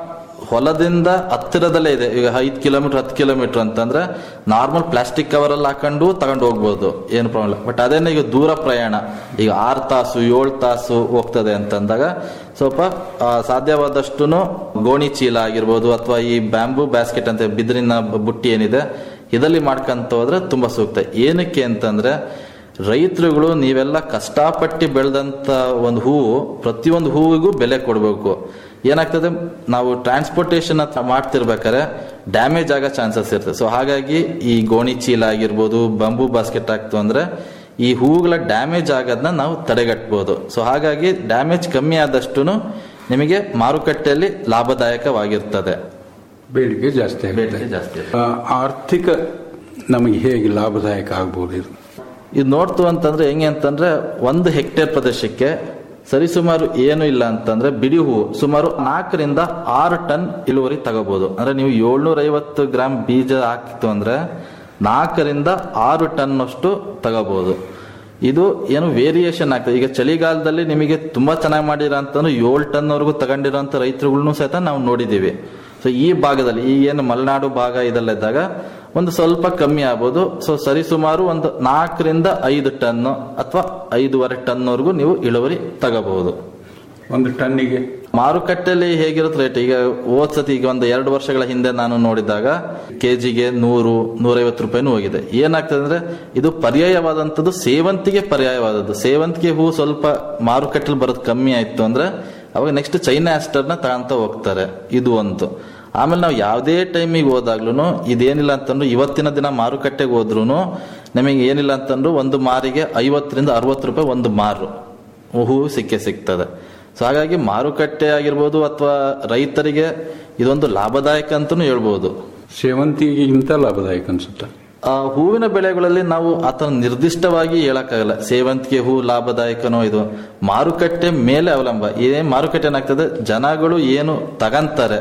ಹೊಲದಿಂದ ಹತ್ತಿರದಲ್ಲೇ ಇದೆ ಈಗ ಐದು ಕಿಲೋಮೀಟರ್ ಹತ್ತು ಕಿಲೋಮೀಟರ್ ಅಂತಂದ್ರೆ ನಾರ್ಮಲ್ ಪ್ಲಾಸ್ಟಿಕ್ ಕವರ್ ಅಲ್ಲಿ ಹಾಕೊಂಡು ತಗೊಂಡು ಹೋಗ್ಬೋದು ಏನು ಪ್ರಾಬ್ಲಮ್ ಬಟ್ ಅದೇನೆ ಈಗ ದೂರ ಪ್ರಯಾಣ ಈಗ ಆರು ತಾಸು ಏಳು ತಾಸು ಹೋಗ್ತದೆ ಅಂತಂದಾಗ ಸ್ವಲ್ಪ ಆ, ಸಾಧ್ಯವಾದಷ್ಟು ಗೋಣಿ ಚೀಲ ಆಗಿರ್ಬೋದು ಅಥವಾ ಈ ಬ್ಯಾಂಬೂ ಬ್ಯಾಸ್ಕೆಟ್ ಅಂತ ಬಿದಿರಿನ ಬುಟ್ಟಿ ಏನಿದೆ ಇದರಲ್ಲಿ ಮಾಡ್ಕೊಂತ ಹೋದ್ರೆ ತುಂಬಾ ಸೂಕ್ತ ಏನಕ್ಕೆ ಅಂತಂದ್ರೆ ರೈತರುಗಳು ನೀವೆಲ್ಲ ಕಷ್ಟಪಟ್ಟು ಬೆಳೆದಂತ ಒಂದು ಹೂವು ಪ್ರತಿಯೊಂದು ಹೂವಿಗೂ ಬೆಲೆ ಕೊಡಬೇಕು ಏನಾಗ್ತದೆ ನಾವು ಟ್ರಾನ್ಸ್ಪೋರ್ಟೇಷನ್ ಮಾಡ್ತಿರ್ಬೇಕಾದ್ರೆ ಡ್ಯಾಮೇಜ್ ಆಗೋ ಚಾನ್ಸಸ್ ಇರ್ತದೆ ಸೊ ಹಾಗಾಗಿ ಈ ಗೋಣಿ ಚೀಲ ಆಗಿರ್ಬೋದು ಬಂಬೂ ಬಾಸ್ಕೆಟ್ ಆಗ್ತು ಅಂದ್ರೆ ಈ ಹೂವುಗಳ ಡ್ಯಾಮೇಜ್ ಆಗೋದನ್ನ ನಾವು ತಡೆಗಟ್ಟಬಹುದು ಸೊ ಹಾಗಾಗಿ ಡ್ಯಾಮೇಜ್ ಕಮ್ಮಿ ಆದಷ್ಟು ನಿಮಗೆ ಮಾರುಕಟ್ಟೆಯಲ್ಲಿ ಲಾಭದಾಯಕವಾಗಿರ್ತದೆ ಬೇಡಿಕೆ ಜಾಸ್ತಿ ಆಗುತ್ತೆ ಬೇಡಿಕೆ ಜಾಸ್ತಿ ಆ, ಆರ್ಥಿಕ ನಮಗೆ ಹೇಗೆ ಲಾಭದಾಯಕ ಆಗ್ಬೋದು ಇದು ಇದು ನೋಡ್ತು ಅಂತಂದ್ರೆ ಹೆಂಗೆ ಅಂತಂದ್ರೆ ಒಂದು ಹೆಕ್ಟೇರ್ ಪ್ರದೇಶಕ್ಕೆ ಸರಿಸುಮಾರು ಏನು ಇಲ್ಲ ಅಂತಂದ್ರೆ ಬಿಡಿ ಹೂವು ಸುಮಾರು ನಾಲ್ಕರಿಂದ ಆರು ಟನ್ ಇಳುವರಿ ತಗೋಬಹುದು ಅಂದ್ರೆ ನೀವು ಏಳ್ನೂರ ಐವತ್ತು ಗ್ರಾಮ್ ಬೀಜ ಹಾಕಿತ್ತು ಅಂದ್ರೆ ನಾಲ್ಕರಿಂದ ಆರು ಟನ್ ಅಷ್ಟು ತಗೋಬಹುದು ಇದು ಏನು ವೇರಿಯೇಷನ್ ಆಗ್ತದೆ ಈಗ ಚಳಿಗಾಲದಲ್ಲಿ ನಿಮಗೆ ತುಂಬಾ ಚೆನ್ನಾಗಿ ಮಾಡಿರೋ ಅಂತಂದ್ರೆ ಏಳು ಟನ್ ವರೆಗೂ ತಗೊಂಡಿರೋಂಥ ರೈತರುಗಳನ್ನು ಸಹಿತ ನಾವು ನೋಡಿದೀವಿ ಸೊ ಈ ಭಾಗದಲ್ಲಿ ಈ ಏನು ಮಲೆನಾಡು ಭಾಗ ಇದಲ್ಲಿದ್ದಾಗ ಒಂದು ಸ್ವಲ್ಪ ಕಮ್ಮಿ ಆಗ್ಬೋದು ಸೊ ಸರಿಸುಮಾರು ಒಂದು ನಾಲ್ಕರಿಂದ ಐದು ಟನ್ ಅಥವಾ ಐದೂವರೆ ಟನ್ವರೆಗೂ ನೀವು ಇಳುವರಿ ತಗೋಬಹುದು ಒಂದು ಟನ್ನಿಗೆ ಮಾರುಕಟ್ಟೆಯಲ್ಲಿ ಹೇಗಿರುತ್ತೆ ರೇಟ್ ಈಗ ಓದ್ಸತಿ ಈಗ ಒಂದು ಎರಡು ವರ್ಷಗಳ ಹಿಂದೆ ನಾನು ನೋಡಿದಾಗ ಕೆಜಿಗೆ ನೂರು ನೂರೈವತ್ತು ರೂಪಾಯಿನೂ ಹೋಗಿದೆ ಏನಾಗ್ತದೆ ಅಂದ್ರೆ ಇದು ಪರ್ಯಾಯವಾದಂಥದ್ದು ಸೇವಂತಿಗೆ ಪರ್ಯಾಯವಾದದ್ದು ಸೇವಂತಿಗೆ ಹೂ ಸ್ವಲ್ಪ ಮಾರುಕಟ್ಟೆಲಿ ಬರೋದು ಕಮ್ಮಿ ಆಯ್ತು ಅಂದ್ರೆ ಅವಾಗ ನೆಕ್ಸ್ಟ್ ಚೈನಾ ಆಸ್ಟರ್ನ ತಗೊಂತ ಹೋಗ್ತಾರೆ ಇದು ಒಂದು ಆಮೇಲೆ ನಾವು ಯಾವುದೇ ಟೈಮಿಗೆ ಹೋದಾಗ್ಲೂ ಇದೇನಿಲ್ಲ ಅಂತಂದ್ರು ಇವತ್ತಿನ ದಿನ ಮಾರುಕಟ್ಟೆಗೆ ಹೋದ್ರು ನಮಗೆ ಏನಿಲ್ಲ ಅಂತಂದ್ರು ಒಂದು ಮಾರಿಗೆ ಐವತ್ತರಿಂದ ಅರವತ್ತು ರೂಪಾಯಿ ಒಂದು ಮಾರು ಹೂವು ಸಿಕ್ಕೇ ಸಿಗ್ತದೆ ಸೊ ಹಾಗಾಗಿ ಮಾರುಕಟ್ಟೆ ಆಗಿರ್ಬೋದು ಅಥವಾ ರೈತರಿಗೆ ಇದೊಂದು ಲಾಭದಾಯಕ ಅಂತಲೂ ಹೇಳ್ಬೋದು ಸೇವಂತಿಗಿಂತ ಲಾಭದಾಯಕ ಅನ್ಸುತ್ತೆ ಆ ಹೂವಿನ ಬೆಳೆಗಳಲ್ಲಿ ನಾವು ಆತರ ನಿರ್ದಿಷ್ಟವಾಗಿ ಹೇಳಕ್ಕಾಗಲ್ಲ ಸೇವಂತಿಗೆ ಹೂ ಲಾಭದಾಯಕನೋ ಇದು ಮಾರುಕಟ್ಟೆ ಮೇಲೆ ಅವಲಂಬ ಏನ್ ಮಾರುಕಟ್ಟೆ ಏನಾಗ್ತದೆ ಜನಗಳು ಏನು ತಗಂತಾರೆ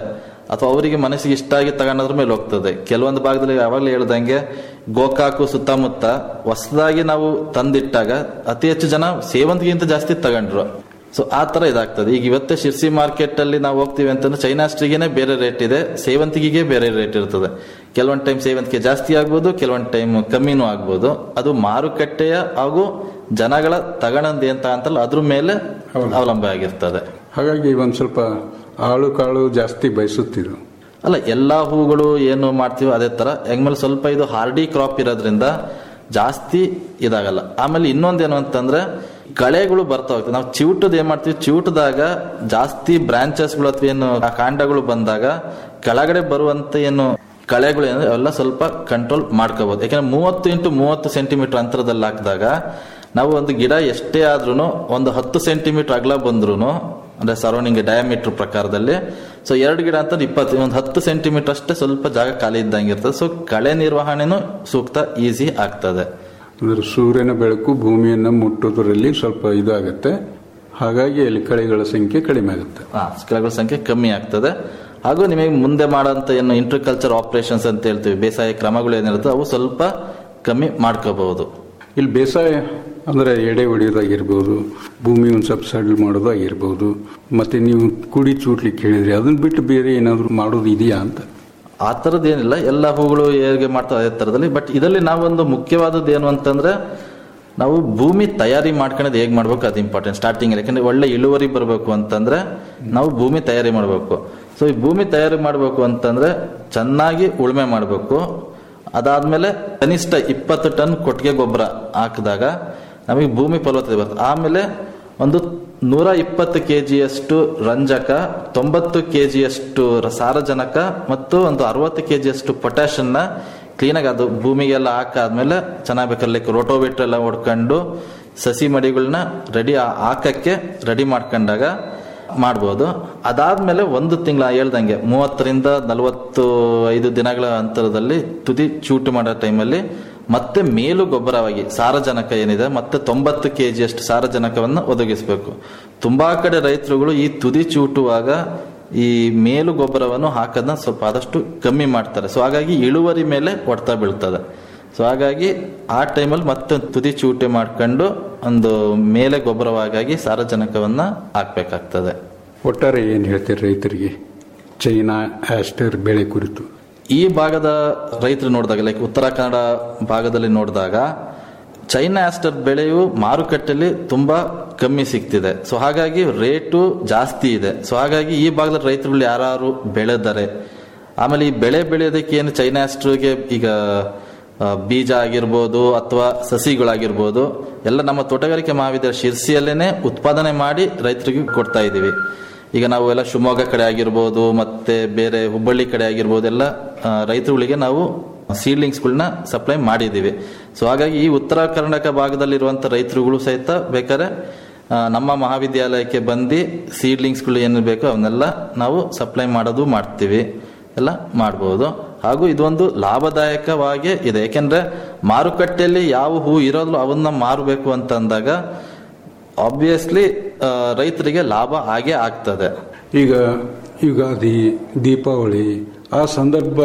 ಅಥವಾ ಅವರಿಗೆ ಮನಸ್ಸಿಗೆ ಇಷ್ಟ ಆಗಿ ತಗೊಂಡದ್ರ ಮೇಲೆ ಹೋಗ್ತದೆ ಕೆಲವೊಂದು ಭಾಗದಲ್ಲಿ ಯಾವಾಗಲೇ ಹೇಳ್ದಂಗೆ ಗೋಕಾಕು ಸುತ್ತಮುತ್ತ ಹೊಸದಾಗಿ ನಾವು ತಂದಿಟ್ಟಾಗ ಅತಿ ಹೆಚ್ಚು ಜನ ಸೇವಂತಿಗಿಂತ ಜಾಸ್ತಿ ತಗೊಂಡ್ರು ಸೊ ಆ ತರ ಇದಾಗ್ತದೆ ಈಗ ಇವತ್ತೇ ಶಿರ್ಸಿ ಮಾರ್ಕೆಟ್ ಅಲ್ಲಿ ನಾವು ಹೋಗ್ತೀವಿ ಅಂತಂದ್ರೆ ಚೈನಾ ಸ್ಟ್ರಿಗೆನೆ ಬೇರೆ ರೇಟ್ ಇದೆ ಸೇವಂತಿಗೆಗೆ ಬೇರೆ ರೇಟ್ ಇರ್ತದೆ ಕೆಲವೊಂದು ಟೈಮ್ ಸೇವಂತಿಗೆ ಜಾಸ್ತಿ ಆಗ್ಬೋದು ಕೆಲವೊಂದು ಟೈಮ್ ಕಮ್ಮಿನೂ ಆಗ್ಬೋದು ಅದು ಮಾರುಕಟ್ಟೆಯ ಹಾಗೂ ಜನಗಳ ತಗೊಳಂದು ಅಂತ ಅಂತಲ್ಲ ಅದ್ರ ಮೇಲೆ ಅವಲಂಬ ಆಗಿರ್ತದೆ ಹಾಗಾಗಿ ಒಂದು ಸ್ವಲ್ಪ ಆಳು ಕಾಳು ಜಾಸ್ತಿ ಬಯಸುತ್ತಿದ್ದು ಅಲ್ಲ ಎಲ್ಲಾ ಹೂಗಳು ಏನು ಮಾಡ್ತೀವೋ ಅದೇ ತರ ಹೆಂಗ್ಮೇಲೆ ಸ್ವಲ್ಪ ಇದು ಹಾರ್ಡಿ ಕ್ರಾಪ್ ಇರೋದ್ರಿಂದ ಜಾಸ್ತಿ ಇದಾಗಲ್ಲ ಆಮೇಲೆ ಇನ್ನೊಂದೇನು ಅಂತಂದ್ರೆ ಕಳೆಗಳು ಬರ್ತಾ ಹೋಗ್ತವೆ ನಾವು ಚಿವುಟದ ಏನ್ ಮಾಡ್ತೀವಿ ಚಿವುಟದಾಗ ಜಾಸ್ತಿ ಬ್ರಾಂಚಸ್ಗಳು ಅಥವಾ ಏನು ಆ ಕಾಂಡಗಳು ಬಂದಾಗ ಕೆಳಗಡೆ ಬರುವಂತ ಏನು ಕಳೆಗಳು ಏನಂದ್ರೆ ಅವೆಲ್ಲ ಸ್ವಲ್ಪ ಕಂಟ್ರೋಲ್ ಮಾಡ್ಕೋಬಹುದು ಯಾಕಂದ್ರೆ ಮೂವತ್ತು ಇಂಟು ಮೂವತ್ತು ಸೆಂಟಿಮೀಟರ್ ಅಂತರದಲ್ಲಿ ಹಾಕಿದಾಗ ನಾವು ಒಂದು ಗಿಡ ಎಷ್ಟೇ ಆದ್ರೂ ಒಂದು ಹತ್ತು ಸೆಂಟಿಮೀಟರ್ ಅಗಲ ಬಂದ್ರು ಅಂದ್ರೆ ಸರೌಂಡಿಂಗ್ ಡಯಾಮೀಟರ್ ಪ್ರಕಾರದಲ್ಲಿ ಸೊ ಎರಡು ಗಿಡ ಅಂತ ಇಪ್ಪತ್ತು ಒಂದು ಹತ್ತು ಸೆಂಟಿಮೀಟರ್ ಅಷ್ಟೇ ಸ್ವಲ್ಪ ಜಾಗ ಖಾಲಿ ಇದ್ದಂಗೆ ಇರ್ತದೆ ಸೊ ಕಳೆ ನಿರ್ವಹಣೆನೂ ಸೂಕ್ತ ಈಸಿ ಆಗ್ತದೆ ಅಂದ್ರೆ ಸೂರ್ಯನ ಬೆಳಕು ಭೂಮಿಯನ್ನು ಮುಟ್ಟೋದ್ರಲ್ಲಿ ಸ್ವಲ್ಪ ಇದಾಗುತ್ತೆ ಹಾಗಾಗಿ ಅಲ್ಲಿ ಕಳೆಗಳ ಸಂಖ್ಯೆ ಕಡಿಮೆ ಆಗುತ್ತೆ ಹಾ ಕಳೆಗಳ ಸಂಖ್ಯೆ ಕಮ್ಮಿ ಆಗ್ತದೆ ಹಾಗೂ ನಿಮಗೆ ಮುಂದೆ ಮಾಡೋಂಥ ಏನು ಇಂಟರ್ಕಲ್ಚರ್ ಆಪರೇಷನ್ಸ್ ಅಂತ ಹೇಳ್ತೀವಿ ಬೇಸಾಯ ಕ್ರಮಗಳು ಏನಿರುತ್ತೆ ಅವು ಸ್ವಲ್ಪ ಕಮ್ಮಿ ಮಾಡ್ಕೋಬಹುದು ಇಲ್ಲಿ ಬೇಸಾಯ ಅಂದ್ರೆ ಎಡೆ ಹೊಡೆಯೋದಾಗಿರ್ಬೋದು ಭೂಮಿ ಒಂದು ಸ್ವಲ್ಪ ಸಡ್ಲ್ ಮಾಡೋದಾಗಿರ್ಬೋದು ಮತ್ತೆ ನೀವು ಕುಡಿ ಚೂಟ್ಲಿಕ್ಕೆ ಹೇಳಿದ್ರಿ ಅದನ್ನ ಬಿಟ್ಟು ಬೇರೆ ಏನಾದರೂ ಮಾಡೋದು ಇದೆಯಾ ಅಂತ ಆ ಥರದ್ದು ಏನಿಲ್ಲ ಎಲ್ಲ ಹೂಗಳು ಹೇಗೆ ಮಾಡ್ತಾರೆ ಅದೇ ಥರದಲ್ಲಿ ಬಟ್ ಇದರಲ್ಲಿ ನಾವೊಂದು ಮುಖ್ಯವಾದದ್ದು ಏನು ಅಂತಂದ್ರೆ ನಾವು ಭೂಮಿ ತಯಾರಿ ಮಾಡ್ಕೊಳ್ಳೋದು ಹೇಗೆ ಮಾಡ್ಬೇಕು ಅದು ಇಂಪಾರ್ಟೆಂಟ್ ಸ್ಟಾರ್ಟಿಂಗ್ ಯಾಕಂದ್ರೆ ಒಳ್ಳೆ ಇಳುವರಿ ಬರಬೇಕು ಅಂತಂದ್ರೆ ನಾವು ಭೂಮಿ ತಯಾರಿ ಮಾಡಬೇಕು ಸೊ ಈ ಭೂಮಿ ತಯಾರಿ ಮಾಡಬೇಕು ಅಂತಂದ್ರೆ ಚೆನ್ನಾಗಿ ಉಳುಮೆ ಮಾಡಬೇಕು ಅದಾದ್ಮೇಲೆ ಕನಿಷ್ಠ ಇಪ್ಪತ್ತು ಟನ್ ಕೊಟ್ಟಿಗೆ ಗೊಬ್ಬರ ಹಾಕಿದಾಗ ನಮಗೆ ಭೂಮಿ ಫಲವತ್ತತೆ ಬರ್ತದೆ ಆಮೇಲೆ ಒಂದು ನೂರ ಇಪ್ಪತ್ತು ಕೆ ಜಿಯಷ್ಟು ರಂಜಕ ತೊಂಬತ್ತು ಕೆ ಜಿಯಷ್ಟು ಸಾರಜನಕ ಮತ್ತು ಒಂದು ಅರವತ್ತು ಕೆ ಜಿಯಷ್ಟು ಪೊಟ್ಯಾಷನ್ನ ಕ್ಲೀನಾಗಿ ಅದು ಭೂಮಿಗೆಲ್ಲ ಹಾಕಾದ್ಮೇಲೆ ಚೆನ್ನಾಗಿ ಬೇಕಾದ್ರೆ ಲೈಕ್ ರೋಟೋವೇಟರ್ ಎಲ್ಲ ಹೊಡ್ಕೊಂಡು ಸಸಿ ಮಡಿಗಳನ್ನ ರೆಡಿ ಹಾಕಕ್ಕೆ ರೆಡಿ ಮಾಡ್ಕೊಂಡಾಗ ಮಾಡ್ಬೋದು ಅದಾದ್ಮೇಲೆ ಒಂದು ತಿಂಗಳ ಹೇಳ್ದಂಗೆ ಮೂವತ್ತರಿಂದ ನಲವತ್ತು ಐದು ದಿನಗಳ ಅಂತರದಲ್ಲಿ ತುದಿ ಚೂಟು ಮಾಡೋ ಟೈಮಲ್ಲಿ ಮತ್ತೆ ಮೇಲು ಗೊಬ್ಬರವಾಗಿ ಸಾರಜನಕ ಏನಿದೆ ಮತ್ತೆ ತೊಂಬತ್ತು ಕೆ ಜಿಯಷ್ಟು ಸಾರಜನಕವನ್ನು ಒದಗಿಸಬೇಕು ತುಂಬಾ ಕಡೆ ರೈತರುಗಳು ಈ ತುದಿ ಚೂಟುವಾಗ ಈ ಮೇಲು ಗೊಬ್ಬರವನ್ನು ಹಾಕೋದನ್ನ ಸ್ವಲ್ಪ ಆದಷ್ಟು ಕಮ್ಮಿ ಮಾಡ್ತಾರೆ ಸೊ ಹಾಗಾಗಿ ಇಳುವರಿ ಮೇಲೆ ಹೊಡ್ತಾ ಬೀಳ್ತದೆ ಸೊ ಹಾಗಾಗಿ ಆ ಟೈಮಲ್ಲಿ ಮತ್ತೆ ತುದಿ ಚೂಟೆ ಮಾಡ್ಕೊಂಡು ಒಂದು ಮೇಲೆ ಗೊಬ್ಬರವಾಗಿ ಸಾರಜನಕವನ್ನ ಹಾಕ್ಬೇಕಾಗ್ತದೆ ಒಟ್ಟಾರೆ ಏನು ಹೇಳ್ತೀರಿ ರೈತರಿಗೆ ಚೈನಾ ಆಸ್ಟರ್ ಬೆಳೆ ಕುರಿತು ಈ ಭಾಗದ ರೈತರು ನೋಡಿದಾಗ ಲೈಕ್ ಉತ್ತರ ಕನ್ನಡ ಭಾಗದಲ್ಲಿ ನೋಡಿದಾಗ ಚೈನಾ ಆಸ್ಟರ್ ಬೆಳೆಯು ಮಾರುಕಟ್ಟೆಯಲ್ಲಿ ತುಂಬಾ ಕಮ್ಮಿ ಸಿಗ್ತಿದೆ ಸೊ ಹಾಗಾಗಿ ರೇಟು ಜಾಸ್ತಿ ಇದೆ ಸೊ ಹಾಗಾಗಿ ಈ ಭಾಗದ ರೈತರುಗಳು ಯಾರು ಬೆಳೆದರೆ ಆಮೇಲೆ ಈ ಬೆಳೆ ಬೆಳೆಯೋದಕ್ಕೆ ಏನು ಚೈನಾ ಆಸ್ಟರ್ಗೆ ಈಗ ಆ, ಬೀಜ ಆಗಿರ್ಬೋದು ಅಥವಾ ಸಸಿಗಳಾಗಿರ್ಬೋದು ಎಲ್ಲ ನಮ್ಮ ತೋಟಗಾರಿಕೆ ಮಹಾವಿದ್ಯಾಲಯ ಶಿರ್ಸಿಯಲ್ಲೇನೆ ಉತ್ಪಾದನೆ ಮಾಡಿ ರೈತರಿಗೆ ಕೊಡ್ತಾ ಇದ್ದೀವಿ ಈಗ ನಾವು ಎಲ್ಲ ಶಿವಮೊಗ್ಗ ಕಡೆ ಆಗಿರ್ಬೋದು ಮತ್ತೆ ಬೇರೆ ಹುಬ್ಬಳ್ಳಿ ಕಡೆ ಆಗಿರ್ಬೋದು ಎಲ್ಲ ಆ, ರೈತರುಗಳಿಗೆ ನಾವು ಸೀಡ್ಲಿಂಗ್ಸ್ಗಳನ್ನ ಸಪ್ಲೈ ಮಾಡಿದ್ದೀವಿ ಸೊ ಹಾಗಾಗಿ ಈ ಉತ್ತರ ಕರ್ನಾಟಕ ಭಾಗದಲ್ಲಿರುವಂಥ ರೈತರುಗಳು ಸಹಿತ ಬೇಕಾದ್ರೆ ಆ, ನಮ್ಮ ಮಹಾವಿದ್ಯಾಲಯಕ್ಕೆ ಬಂದು ಸೀಡ್ಲಿಂಗ್ಸ್ಗಳು ಏನು ಬೇಕೋ ಅವನ್ನೆಲ್ಲ ನಾವು ಸಪ್ಲೈ ಮಾಡೋದು ಮಾಡ್ತೀವಿ ಎಲ್ಲ ಮಾಡ್ಬೋದು ಹಾಗೂ ಇದೊಂದು ಲಾಭದಾಯಕವಾಗಿ ಇದೆ ಯಾಕೆಂದ್ರೆ ಮಾರುಕಟ್ಟೆಯಲ್ಲಿ ಯಾವ ಹೂ ಇರೋದು ಅವನ್ನ ಮಾರಬೇಕು ಅಂತ ಅಂದಾಗ ಆಬ್ವಿಯಸ್ಲಿ ರೈತರಿಗೆ ಲಾಭ ಆಗೇ ಆಗ್ತದೆ ಈಗ ಯುಗಾದಿ ದೀಪಾವಳಿ ಆ ಸಂದರ್ಭ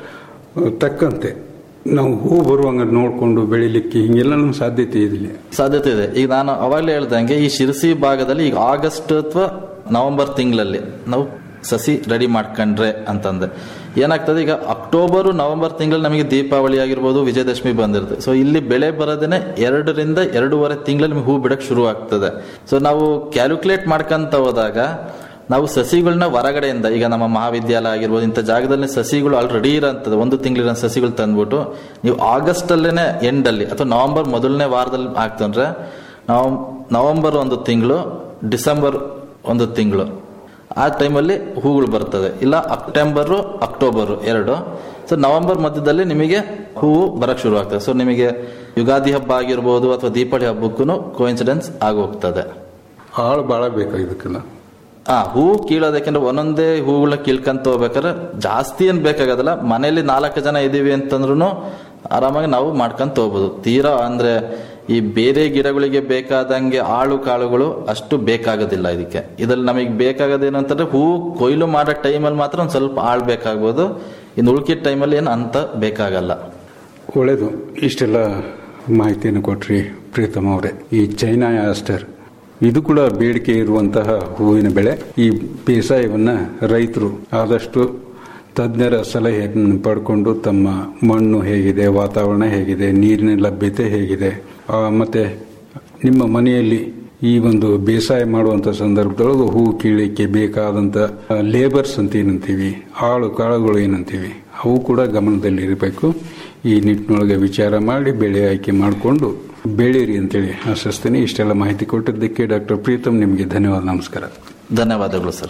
ಆ, ತಕ್ಕಂತೆ ನಾವು ಹೂ ಬರುವಂಗ ನೋಡಿಕೊಂಡು ಬೆಳಿಲಿಕ್ಕೆ ಹಿಂಗೆಲ್ಲ ನಮ್ಮ ಸಾಧ್ಯತೆ ಇದಿಲ್ಲ ಸಾಧ್ಯತೆ ಇದೆ ಈಗ ನಾನು ಅವಾಗಲೇ ಹೇಳ್ದಂಗೆ ಈ ಶಿರಸಿ ಭಾಗದಲ್ಲಿ ಈಗ ಆಗಸ್ಟ್ ಅಥವಾ ನವೆಂಬರ್ ತಿಂಗಳಲ್ಲಿ ನಾವು ಸಸಿ ರೆಡಿ ಮಾಡ್ಕೊಂಡ್ರೆ ಅಂತಂದೆ ಏನಾಗ್ತದೆ ಈಗ ಅಕ್ಟೋಬರ್ ನವೆಂಬರ್ ತಿಂಗಳಲ್ಲಿ ನಮಗೆ ದೀಪಾವಳಿ ಆಗಿರ್ಬೋದು ವಿಜಯದಶಮಿ ಬಂದಿರುತ್ತೆ ಸೊ ಇಲ್ಲಿ ಬೆಳೆ ಬರೋದೇನೆ ಎರಡರಿಂದ ಎರಡೂವರೆ ತಿಂಗಳಲ್ಲಿ ನಮಗೆ ಹೂ ಬಿಡಕ್ಕೆ ಶುರು ಆಗ್ತದೆ ಸೊ ನಾವು ಕ್ಯಾಲ್ಕುಲೇಟ್ ಮಾಡ್ಕೊಂತ ಹೋದಾಗ ನಾವು ಸಸಿಗಳನ್ನ ಹೊರಗಡೆಯಿಂದ ಈಗ ನಮ್ಮ ಮಹಾವಿದ್ಯಾಲಯ ಆಗಿರ್ಬೋದು ಇಂಥ ಜಾಗದಲ್ಲಿ ಸಸಿಗಳು ಆಲ್ರೆಡಿ ಇರೋಂಥದ್ದು ಒಂದು ತಿಂಗಳಿರೋ ಸಸಿಗಳು ತಂದ್ಬಿಟ್ಟು ನೀವು ಆಗಸ್ಟ್ ಅಲ್ಲೇನೆ ಎಂಡ್ ಅಲ್ಲಿ ಅಥವಾ ನವೆಂಬರ್ ಮೊದಲನೇ ವಾರದಲ್ಲಿ ಹಾಕ್ತಂದ್ರೆ ನಾವು ನವೆಂಬರ್ ಒಂದು ತಿಂಗಳು ಡಿಸೆಂಬರ್ ಒಂದು ತಿಂಗಳು ಆ ಟೈಮಲ್ಲಿ ಹೂಗಳು ಬರ್ತದೆ ಇಲ್ಲ ಅಕ್ಟೋಬರು ಅಕ್ಟೋಬರು ಎರಡು ಸೊ ನವೆಂಬರ್ ಮಧ್ಯದಲ್ಲಿ ನಿಮಗೆ ಹೂವು ಬರಕ್ ಶುರು ಆಗ್ತದೆ ಸೊ ನಿಮಗೆ ಯುಗಾದಿ ಹಬ್ಬ ಆಗಿರ್ಬೋದು ಅಥವಾ ದೀಪಾವಳಿ ಹಬ್ಬಕ್ಕೂ ಕೋಇನ್ಸಿಡೆನ್ಸ್ ಆಗೋಗ್ತದೆ ಆಳು ಭಾಳ ಬೇಕು ಇದಕ್ಕೆಲ್ಲ ಆ ಹೂ ಕೀಳೋದು ಯಾಕಂದ್ರೆ ಒಂದೊಂದೇ ಹೂಗಳನ್ನ ಕೀಳ್ಕೊಂತ ಹೋಗ್ಬೇಕಾದ್ರೆ ಜಾಸ್ತಿ ಏನ್ ಬೇಕಾಗೋದಿಲ್ಲ ಮನೇಲಿ ನಾಲ್ಕು ಜನ ಇದೀವಿ ಅಂತಂದ್ರೂ ಆರಾಮಾಗಿ ನಾವು ಮಾಡ್ಕೊಂತ ಹೋಗ್ಬೋದು ತೀರಾ ಅಂದ್ರೆ ಈ ಬೇರೆ ಗಿಡಗಳಿಗೆ ಬೇಕಾದಂಗೆ ಆಳು ಕಾಳುಗಳು ಅಷ್ಟು ಬೇಕಾಗೋದಿಲ್ಲ ಇದಕ್ಕೆ ಇದ್ರಲ್ಲಿ ನಮಗೆ ಬೇಕಾಗೋದೇನು ಅಂತಂದ್ರೆ ಹೂ ಕೊಯ್ಲು ಮಾಡೋ ಟೈಮಲ್ಲಿ ಮಾತ್ರ ಒಂದು ಸ್ವಲ್ಪ ಆಳ್ ಬೇಕಾಗ್ಬೋದು ಇನ್ನು ಉಳ್ಕಿದ ಟೈಮಲ್ಲಿ ಏನು ಅಂತ ಬೇಕಾಗಲ್ಲ ಒಳ್ಳೆಯದು ಇಷ್ಟೆಲ್ಲ ಮಾಹಿತಿಯನ್ನು ಕೊಟ್ರಿ ಪ್ರೀತಮ್ ಅವರೇ ಈ ಚೈನಾ ಆಸ್ಟರ್ ಇದು ಕೂಡ ಬೇಡಿಕೆ ಇರುವಂತಹ ಹೂವಿನ ಬೆಳೆ ಈ ಬೇಸಾಯವನ್ನ ರೈತರು ಆದಷ್ಟು ತಜ್ಞರ ಸಲಹೆಯನ್ನು ಪಡ್ಕೊಂಡು ತಮ್ಮ ಮಣ್ಣು ಹೇಗಿದೆ ವಾತಾವರಣ ಹೇಗಿದೆ ನೀರಿನ ಲಭ್ಯತೆ ಹೇಗಿದೆ ಆ, ಮತ್ತೆ ನಿಮ್ಮ ಮನೆಯಲ್ಲಿ ಈ ಒಂದು ಬೇಸಾಯ ಮಾಡುವಂತ ಸಂದರ್ಭದೊಳಗೆ ಹೂ ಕೀಳಿಕ್ಕೆ ಬೇಕಾದಂತ ಲೇಬರ್ಸ್ ಅಂತ ಏನಂತೀವಿ ಆಳು ಕಾಳುಗಳು ಏನಂತೀವಿ ಅವು ಕೂಡ ಗಮನದಲ್ಲಿರಬೇಕು ಈ ನಿಟ್ಟಿನೊಳಗೆ ವಿಚಾರ ಮಾಡಿ ಬೆಳೆ ಆಯ್ಕೆ ಮಾಡಿಕೊಂಡು ಬೆಳೀರಿ ಅಂತೇಳಿ ಆಶಿಸ್ತೀನಿ ಇಷ್ಟೆಲ್ಲ ಮಾಹಿತಿ ಕೊಟ್ಟಿದ್ದಕ್ಕೆ ಡಾಕ್ಟರ್ ಪ್ರೀತಮ್ ನಿಮಗೆ ಧನ್ಯವಾದ ನಮಸ್ಕಾರ ಧನ್ಯವಾದಗಳು ಸರ್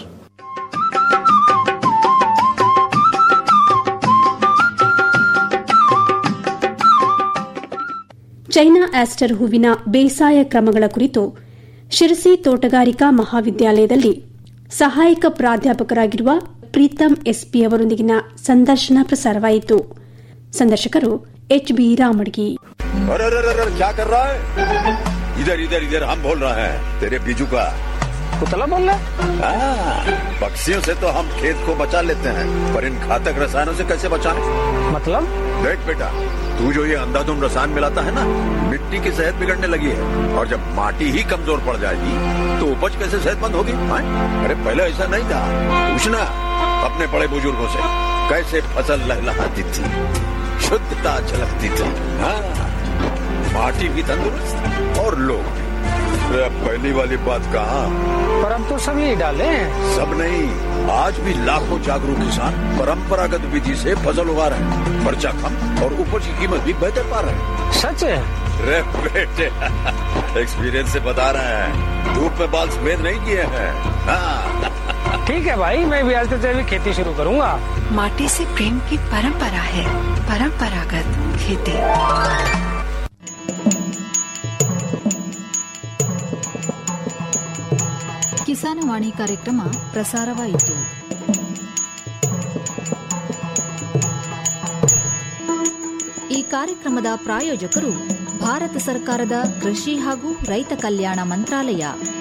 ಚೈನಾ ಆಸ್ಟರ್ ಹೂವಿನ ಬೇಸಾಯ ಕ್ರಮಗಳ ಕುರಿತು ಶಿರಸಿ ತೋಟಗಾರಿಕಾ ಮಹಾವಿದ್ಯಾಲಯದಲ್ಲಿ ಸಹಾಯಕ ಪ್ರಾಧ್ಯಾಪಕರಾಗಿರುವ ಪ್ರೀತಮ್ ಎಸ್ಪಿ ಅವರೊಂದಿಗಿನ ಸಂದರ್ಶನ ಪ್ರಸಾರವಾಯಿತು ಸಂದರ್ಶಕರು ಎಚ್ ಬಿ ರಾಮಡ್ಗಿ अरे अरे अरे अरे, क्या कर रहा है इधर इधर इधर हम बोल रहे हैं तेरे बीजू का पुतला बोल रहा हाँ, पक्षियों से तो हम खेत को बचा लेते हैं पर इन घातक रसायनों से कैसे बचाएं? मतलब देख बेटा तू जो ये अंधाधुंध रसायन मिलाता है ना मिट्टी की सेहत बिगड़ने लगी है और जब माटी ही कमजोर पड़ जाएगी तो उपज कैसे सेहतमंद होगी हाँ? अरे पहले ऐसा नहीं था पूछना अपने बड़े बुजुर्गों से कैसे फसल लहलहाती थी शुद्धता झलकती थी हाँ माटी भी तंदुरुस्त और लोग भी। अरे अब पहली वाली बात कहा पर हम तो सब यही डाले हैं सब नहीं आज भी लाखों जागरूक किसान परंपरागत विधि से फसल उगा रहे हैं खर्चा कम और उपज की कीमत भी बेहतर पा रहे हैं सच है रे बेटे एक्सपीरियंस से बता रहे हैं धूप में बाल सफेद नहीं किए हैं हाँ ठीक है भाई मैं भी आज से जैविक खेती शुरू करूंगा माटी से प्रेम की परंपरा है परंपरागत खेती ಕಿಸಾನವಾಣಿ ಕಾರ್ಯಕ್ರಮ ಪ್ರಸಾರವಾಯಿತು ಈ ಕಾರ್ಯಕ್ರಮದ ಪ್ರಾಯೋಜಕರು ಭಾರತ ಸರ್ಕಾರದ ಕೃಷಿ ಹಾಗೂ ರೈತ ಕಲ್ಯಾಣ ಮಂತ್ರಾಲಯ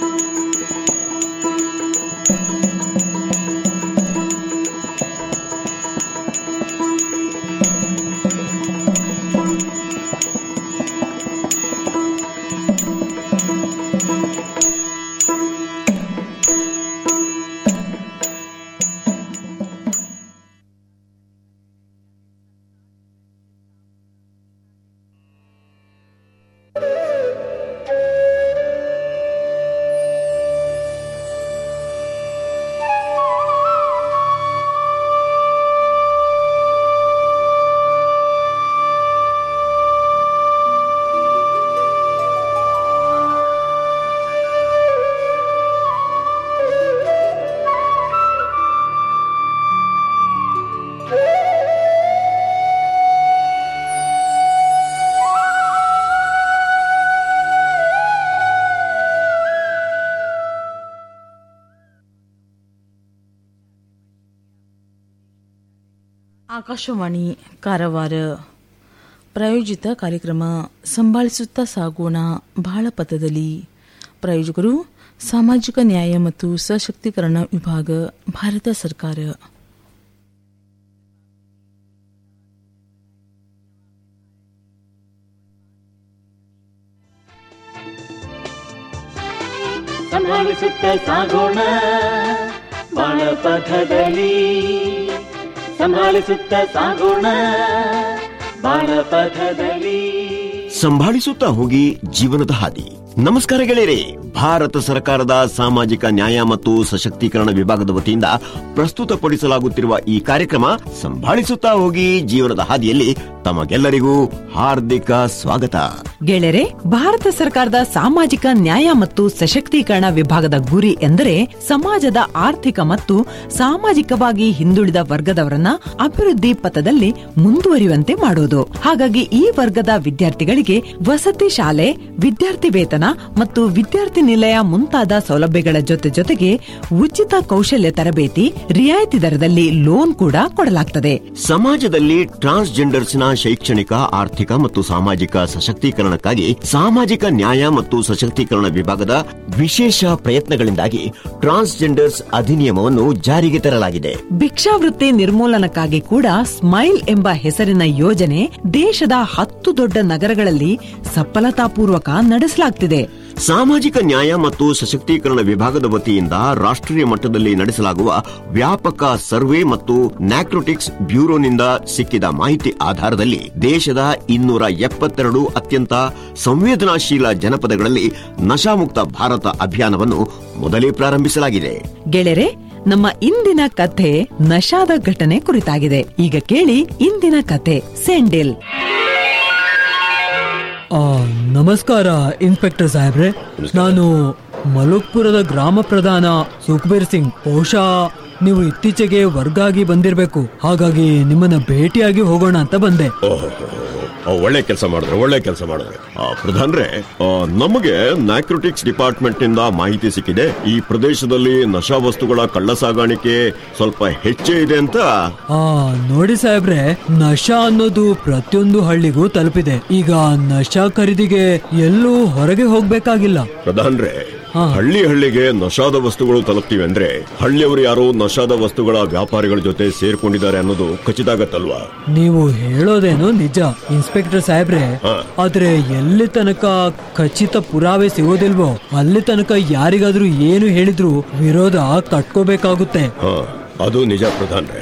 ಆಕಾಶವಾಣಿ ಕಾರವಾರ ಪ್ರಾಯೋಜಿತ ಕಾರ್ಯಕ್ರಮ ಸಂಭಾಳಿಸುತ್ತಾ ಸಾಗೋಣ ಬಹಳ ಪಥದಲ್ಲಿ ಪ್ರಾಯೋಜಕರು ಸಾಮಾಜಿಕ ನ್ಯಾಯ ಮತ್ತು ಸಶಕ್ತೀಕರಣ ವಿಭಾಗ ಭಾರತ ಸರ್ಕಾರ ಸಂಭಾಳಿಸುತ್ತ ಸಾಗೋಣ ಬಾಳ ಪಥದಲ್ಲಿ ಸಂಭಾಳಿಸುತ್ತ ಸಾಗೋಣ ಬಾಳ ಪಥದಲ್ಲಿ ಸಂಭಾಳಿಸುತ್ತಾ ಹೋಗಿ ಜೀವನದ ಹಾದಿ ನಮಸ್ಕಾರ ಗೆಳೆಯರೆ ಭಾರತ ಸರ್ಕಾರದ ಸಾಮಾಜಿಕ ನ್ಯಾಯ ಮತ್ತು ಸಶಕ್ತೀಕರಣ ವಿಭಾಗದ ವತಿಯಿಂದ ಪ್ರಸ್ತುತಪಡಿಸಲಾಗುತ್ತಿರುವ ಈ ಕಾರ್ಯಕ್ರಮ ಸಂಭಾಳಿಸುತ್ತಾ ಹೋಗಿ ಜೀವನದ ಹಾದಿಯಲ್ಲಿ ತಮಗೆಲ್ಲರಿಗೂ ಹಾರ್ದಿಕ ಸ್ವಾಗತ ಗೆಳೆಯರೆ ಭಾರತ ಸರ್ಕಾರದ ಸಾಮಾಜಿಕ ನ್ಯಾಯ ಮತ್ತು ಸಶಕ್ತೀಕರಣ ವಿಭಾಗದ ಗುರಿ ಎಂದರೆ ಸಮಾಜದ ಆರ್ಥಿಕ ಮತ್ತು ಸಾಮಾಜಿಕವಾಗಿ ಹಿಂದುಳಿದ ವರ್ಗದವರನ್ನ ಅಭಿವೃದ್ಧಿ ಪಥದಲ್ಲಿ ಮುಂದುವರಿಯುವಂತೆ ಮಾಡುವುದು ಹಾಗಾಗಿ ಈ ವರ್ಗದ ವಿದ್ಯಾರ್ಥಿಗಳಿಗೆ ವಸತಿ ಶಾಲೆ ವಿದ್ಯಾರ್ಥಿ ವೇತನ ಮತ್ತು ವಿದ್ಯಾರ್ಥಿ ನಿಲಯ ಮುಂತಾದ ಸೌಲಭ್ಯಗಳ ಜೊತೆ ಜೊತೆಗೆ ಉಚಿತ ಕೌಶಲ್ಯ ತರಬೇತಿ ರಿಯಾಯಿತಿ ದರದಲ್ಲಿ ಲೋನ್ ಕೂಡ ಕೊಡಲಾಗ್ತದೆ ಸಮಾಜದಲ್ಲಿ ಟ್ರಾನ್ಸ್ಜೆಂಡರ್ಸ್ನ ಶೈಕ್ಷಣಿಕ ಆರ್ಥಿಕ ಮತ್ತು ಸಾಮಾಜಿಕ ಸಶಕ್ತೀಕರಣಕ್ಕಾಗಿ ಸಾಮಾಜಿಕ ನ್ಯಾಯ ಮತ್ತು ಸಶಕ್ತೀಕರಣ ವಿಭಾಗದ ವಿಶೇಷ ಪ್ರಯತ್ನಗಳಿಂದಾಗಿ ಟ್ರಾನ್ಸ್ಜೆಂಡರ್ಸ್ ಅಧಿನಿಯಮವನ್ನು ಜಾರಿಗೆ ತರಲಾಗಿದೆ ಭಿಕ್ಷಾವೃತ್ತಿ ನಿರ್ಮೂಲನಕ್ಕಾಗಿ ಕೂಡ ಸ್ಮೈಲ್ ಎಂಬ ಹೆಸರಿನ ಯೋಜನೆ ದೇಶದ ಹತ್ತು ದೊಡ್ಡ ನಗರಗಳಲ್ಲಿ ಸಫಲತಾಪೂರ್ವಕ ನಡೆಸಲಾಗ್ತಿದೆ ಸಾಮಾಜಿಕ ನ್ಯಾಯ ಮತ್ತು ಸಶಕ್ತೀಕರಣ ವಿಭಾಗದ ವತಿಯಿಂದ ರಾಷ್ಟ್ರೀಯ ಮಟ್ಟದಲ್ಲಿ ನಡೆಸಲಾಗುವ ವ್ಯಾಪಕ ಸರ್ವೆ ಮತ್ತು ನ್ಯಾಕ್ರೋಟಿಕ್ಸ್ ಬ್ಯೂರೋನಿಂದ ಸಿಕ್ಕಿದ ಮಾಹಿತಿ ಆಧಾರದಲ್ಲಿ ದೇಶದ ಇನ್ನೂರ ಎಪ್ಪತ್ತೆರಡು ಅತ್ಯಂತ ಸಂವೇದನಾಶೀಲ ಜನಪದಗಳಲ್ಲಿ ನಶಾಮುಕ್ತ ಭಾರತ ಅಭಿಯಾನವನ್ನು ಮೊದಲೇ ಪ್ರಾರಂಭಿಸಲಾಗಿದೆ ಗೆಳೆರೆ ನಮ್ಮ ಇಂದಿನ ಕಥೆ ನಶಾದ ಘಟನೆ ಕುರಿತಾಗಿದೆ ಈಗ ಕೇಳಿ ಇಂದಿನ ಕಥೆ ಸೆಂಡಿಲ್ ಆ, ನಮಸ್ಕಾರ ಇನ್ಸ್ಪೆಕ್ಟರ್ ಸಾಹೇಬ್ರೆ ನಾನು ಮಲುಕ್ಪುರದ ಗ್ರಾಮ ಪ್ರಧಾನ ಸುಖ್ಬೀರ್ ಸಿಂಗ್ ಬಹುಶಃ ನೀವು ಇತ್ತೀಚೆಗೆ ವರ್ಗಾಗಿ ಬಂದಿರಬೇಕು ಹಾಗಾಗಿ ನಿಮ್ಮನ್ನ ಭೇಟಿಯಾಗಿ ಹೋಗೋಣ ಅಂತ ಬಂದೆ ಒಳ್ಳೆ ಕೆಲಸ ಮಾಡಿದ್ರೆ ಒಳ್ಳೆ ಕೆಲಸ ಮಾಡಿದ್ರೆ ಪ್ರಧಾನ್ರೆ ಆ, ನಮಗೆ ನ್ಯಾಕ್ರೋಟಿಕ್ಸ್ ಡಿಪಾರ್ಟ್ಮೆಂಟ್ ನಿಂದ ಮಾಹಿತಿ ಸಿಕ್ಕಿದೆ ಈ ಪ್ರದೇಶದಲ್ಲಿ ನಶಾ ವಸ್ತುಗಳ ಕಳ್ಳ ಸಾಗಾಣಿಕೆ ಸ್ವಲ್ಪ ಹೆಚ್ಚೇ ಇದೆ ಅಂತ ಆ ನೋಡಿ ಸಾಹೇಬ್ರೆ ನಶಾ ಅನ್ನೋದು ಪ್ರತಿಯೊಂದು ಹಳ್ಳಿಗೂ ತಲುಪಿದೆ ಈಗ ನಶಾ ಖರೀದಿಗೆ ಎಲ್ಲೂ ಹೊರಗೆ ಹೋಗ್ಬೇಕಾಗಿಲ್ಲ ಪ್ರಧಾನ್ರೆ ಹಳ್ಳಿ ಹಳ್ಳಿಗೆ ನಶಾದ ವಸ್ತುಗಳು ತಲುಪ್ತಿವೆ ಅಂದ್ರೆ ಹಳ್ಳಿಯವರು ಯಾರೋ ನಶಾದ ವಸ್ತುಗಳ ವ್ಯಾಪಾರಿಗಳ ಜೊತೆ ಸೇರ್ಕೊಂಡಿದ್ದಾರೆ ಅನ್ನೋದು ಖಚಿತ ಆಗತ್ತಲ್ವಾ ನೀವು ಹೇಳೋದೇನೋ ನಿಜ ಇನ್ಸ್ಪೆಕ್ಟರ್ ಸಾಹೇಬ್ರೆ ಹಾ. ಆದ್ರೆ ಎಲ್ಲಿ ತನಕ ಖಚಿತ ಪುರಾವೆ ಸಿಗೋದಿಲ್ವೋ ಅಲ್ಲಿ ತನಕ ಯಾರಿಗಾದ್ರೂ ಏನು ಹೇಳಿದ್ರು ವಿರೋಧ ಕಟ್ಕೋಬೇಕಾಗುತ್ತೆ ಹಾ ಅದು ನಿಜ ಪ್ರಧಾನ್ರೆ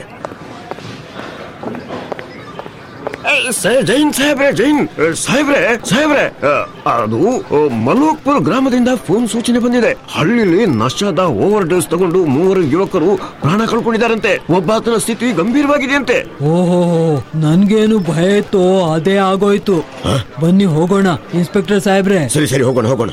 ಜೈನ್ ಸಾಹೇಬ್ರೆ ಜೈನ್ ಸಾಹೇಬ್ರೆ ಸಾಹೇಬ್ರೆ ಅದು ಮಲೋಕ್ಪುರ ಗ್ರಾಮದಿಂದ ಫೋನ್ ಸೂಚನೆ ಬಂದಿದೆ ಹಳ್ಳಿಲಿ ನಶಾದ ಓವರ್ ಡೋಸ್ ತಗೊಂಡು ಮೂವರು ಯುವಕರು ಪ್ರಾಣ ಕಳ್ಕೊಂಡಿದ್ದಾರಂತೆ ಒಬ್ಬಾತನ ಸ್ಥಿತಿ ಗಂಭೀರವಾಗಿದೆಯಂತೆ ಓಹೋ ನನ್ಗೇನು ಭಯ ಇತ್ತು ಅದೇ ಆಗೋಯ್ತು ಬನ್ನಿ ಹೋಗೋಣ ಇನ್ಸ್ಪೆಕ್ಟರ್ ಸಾಹೇಬ್ರೆ ಸರಿ ಸರಿ ಹೋಗೋಣ ಹೋಗೋಣ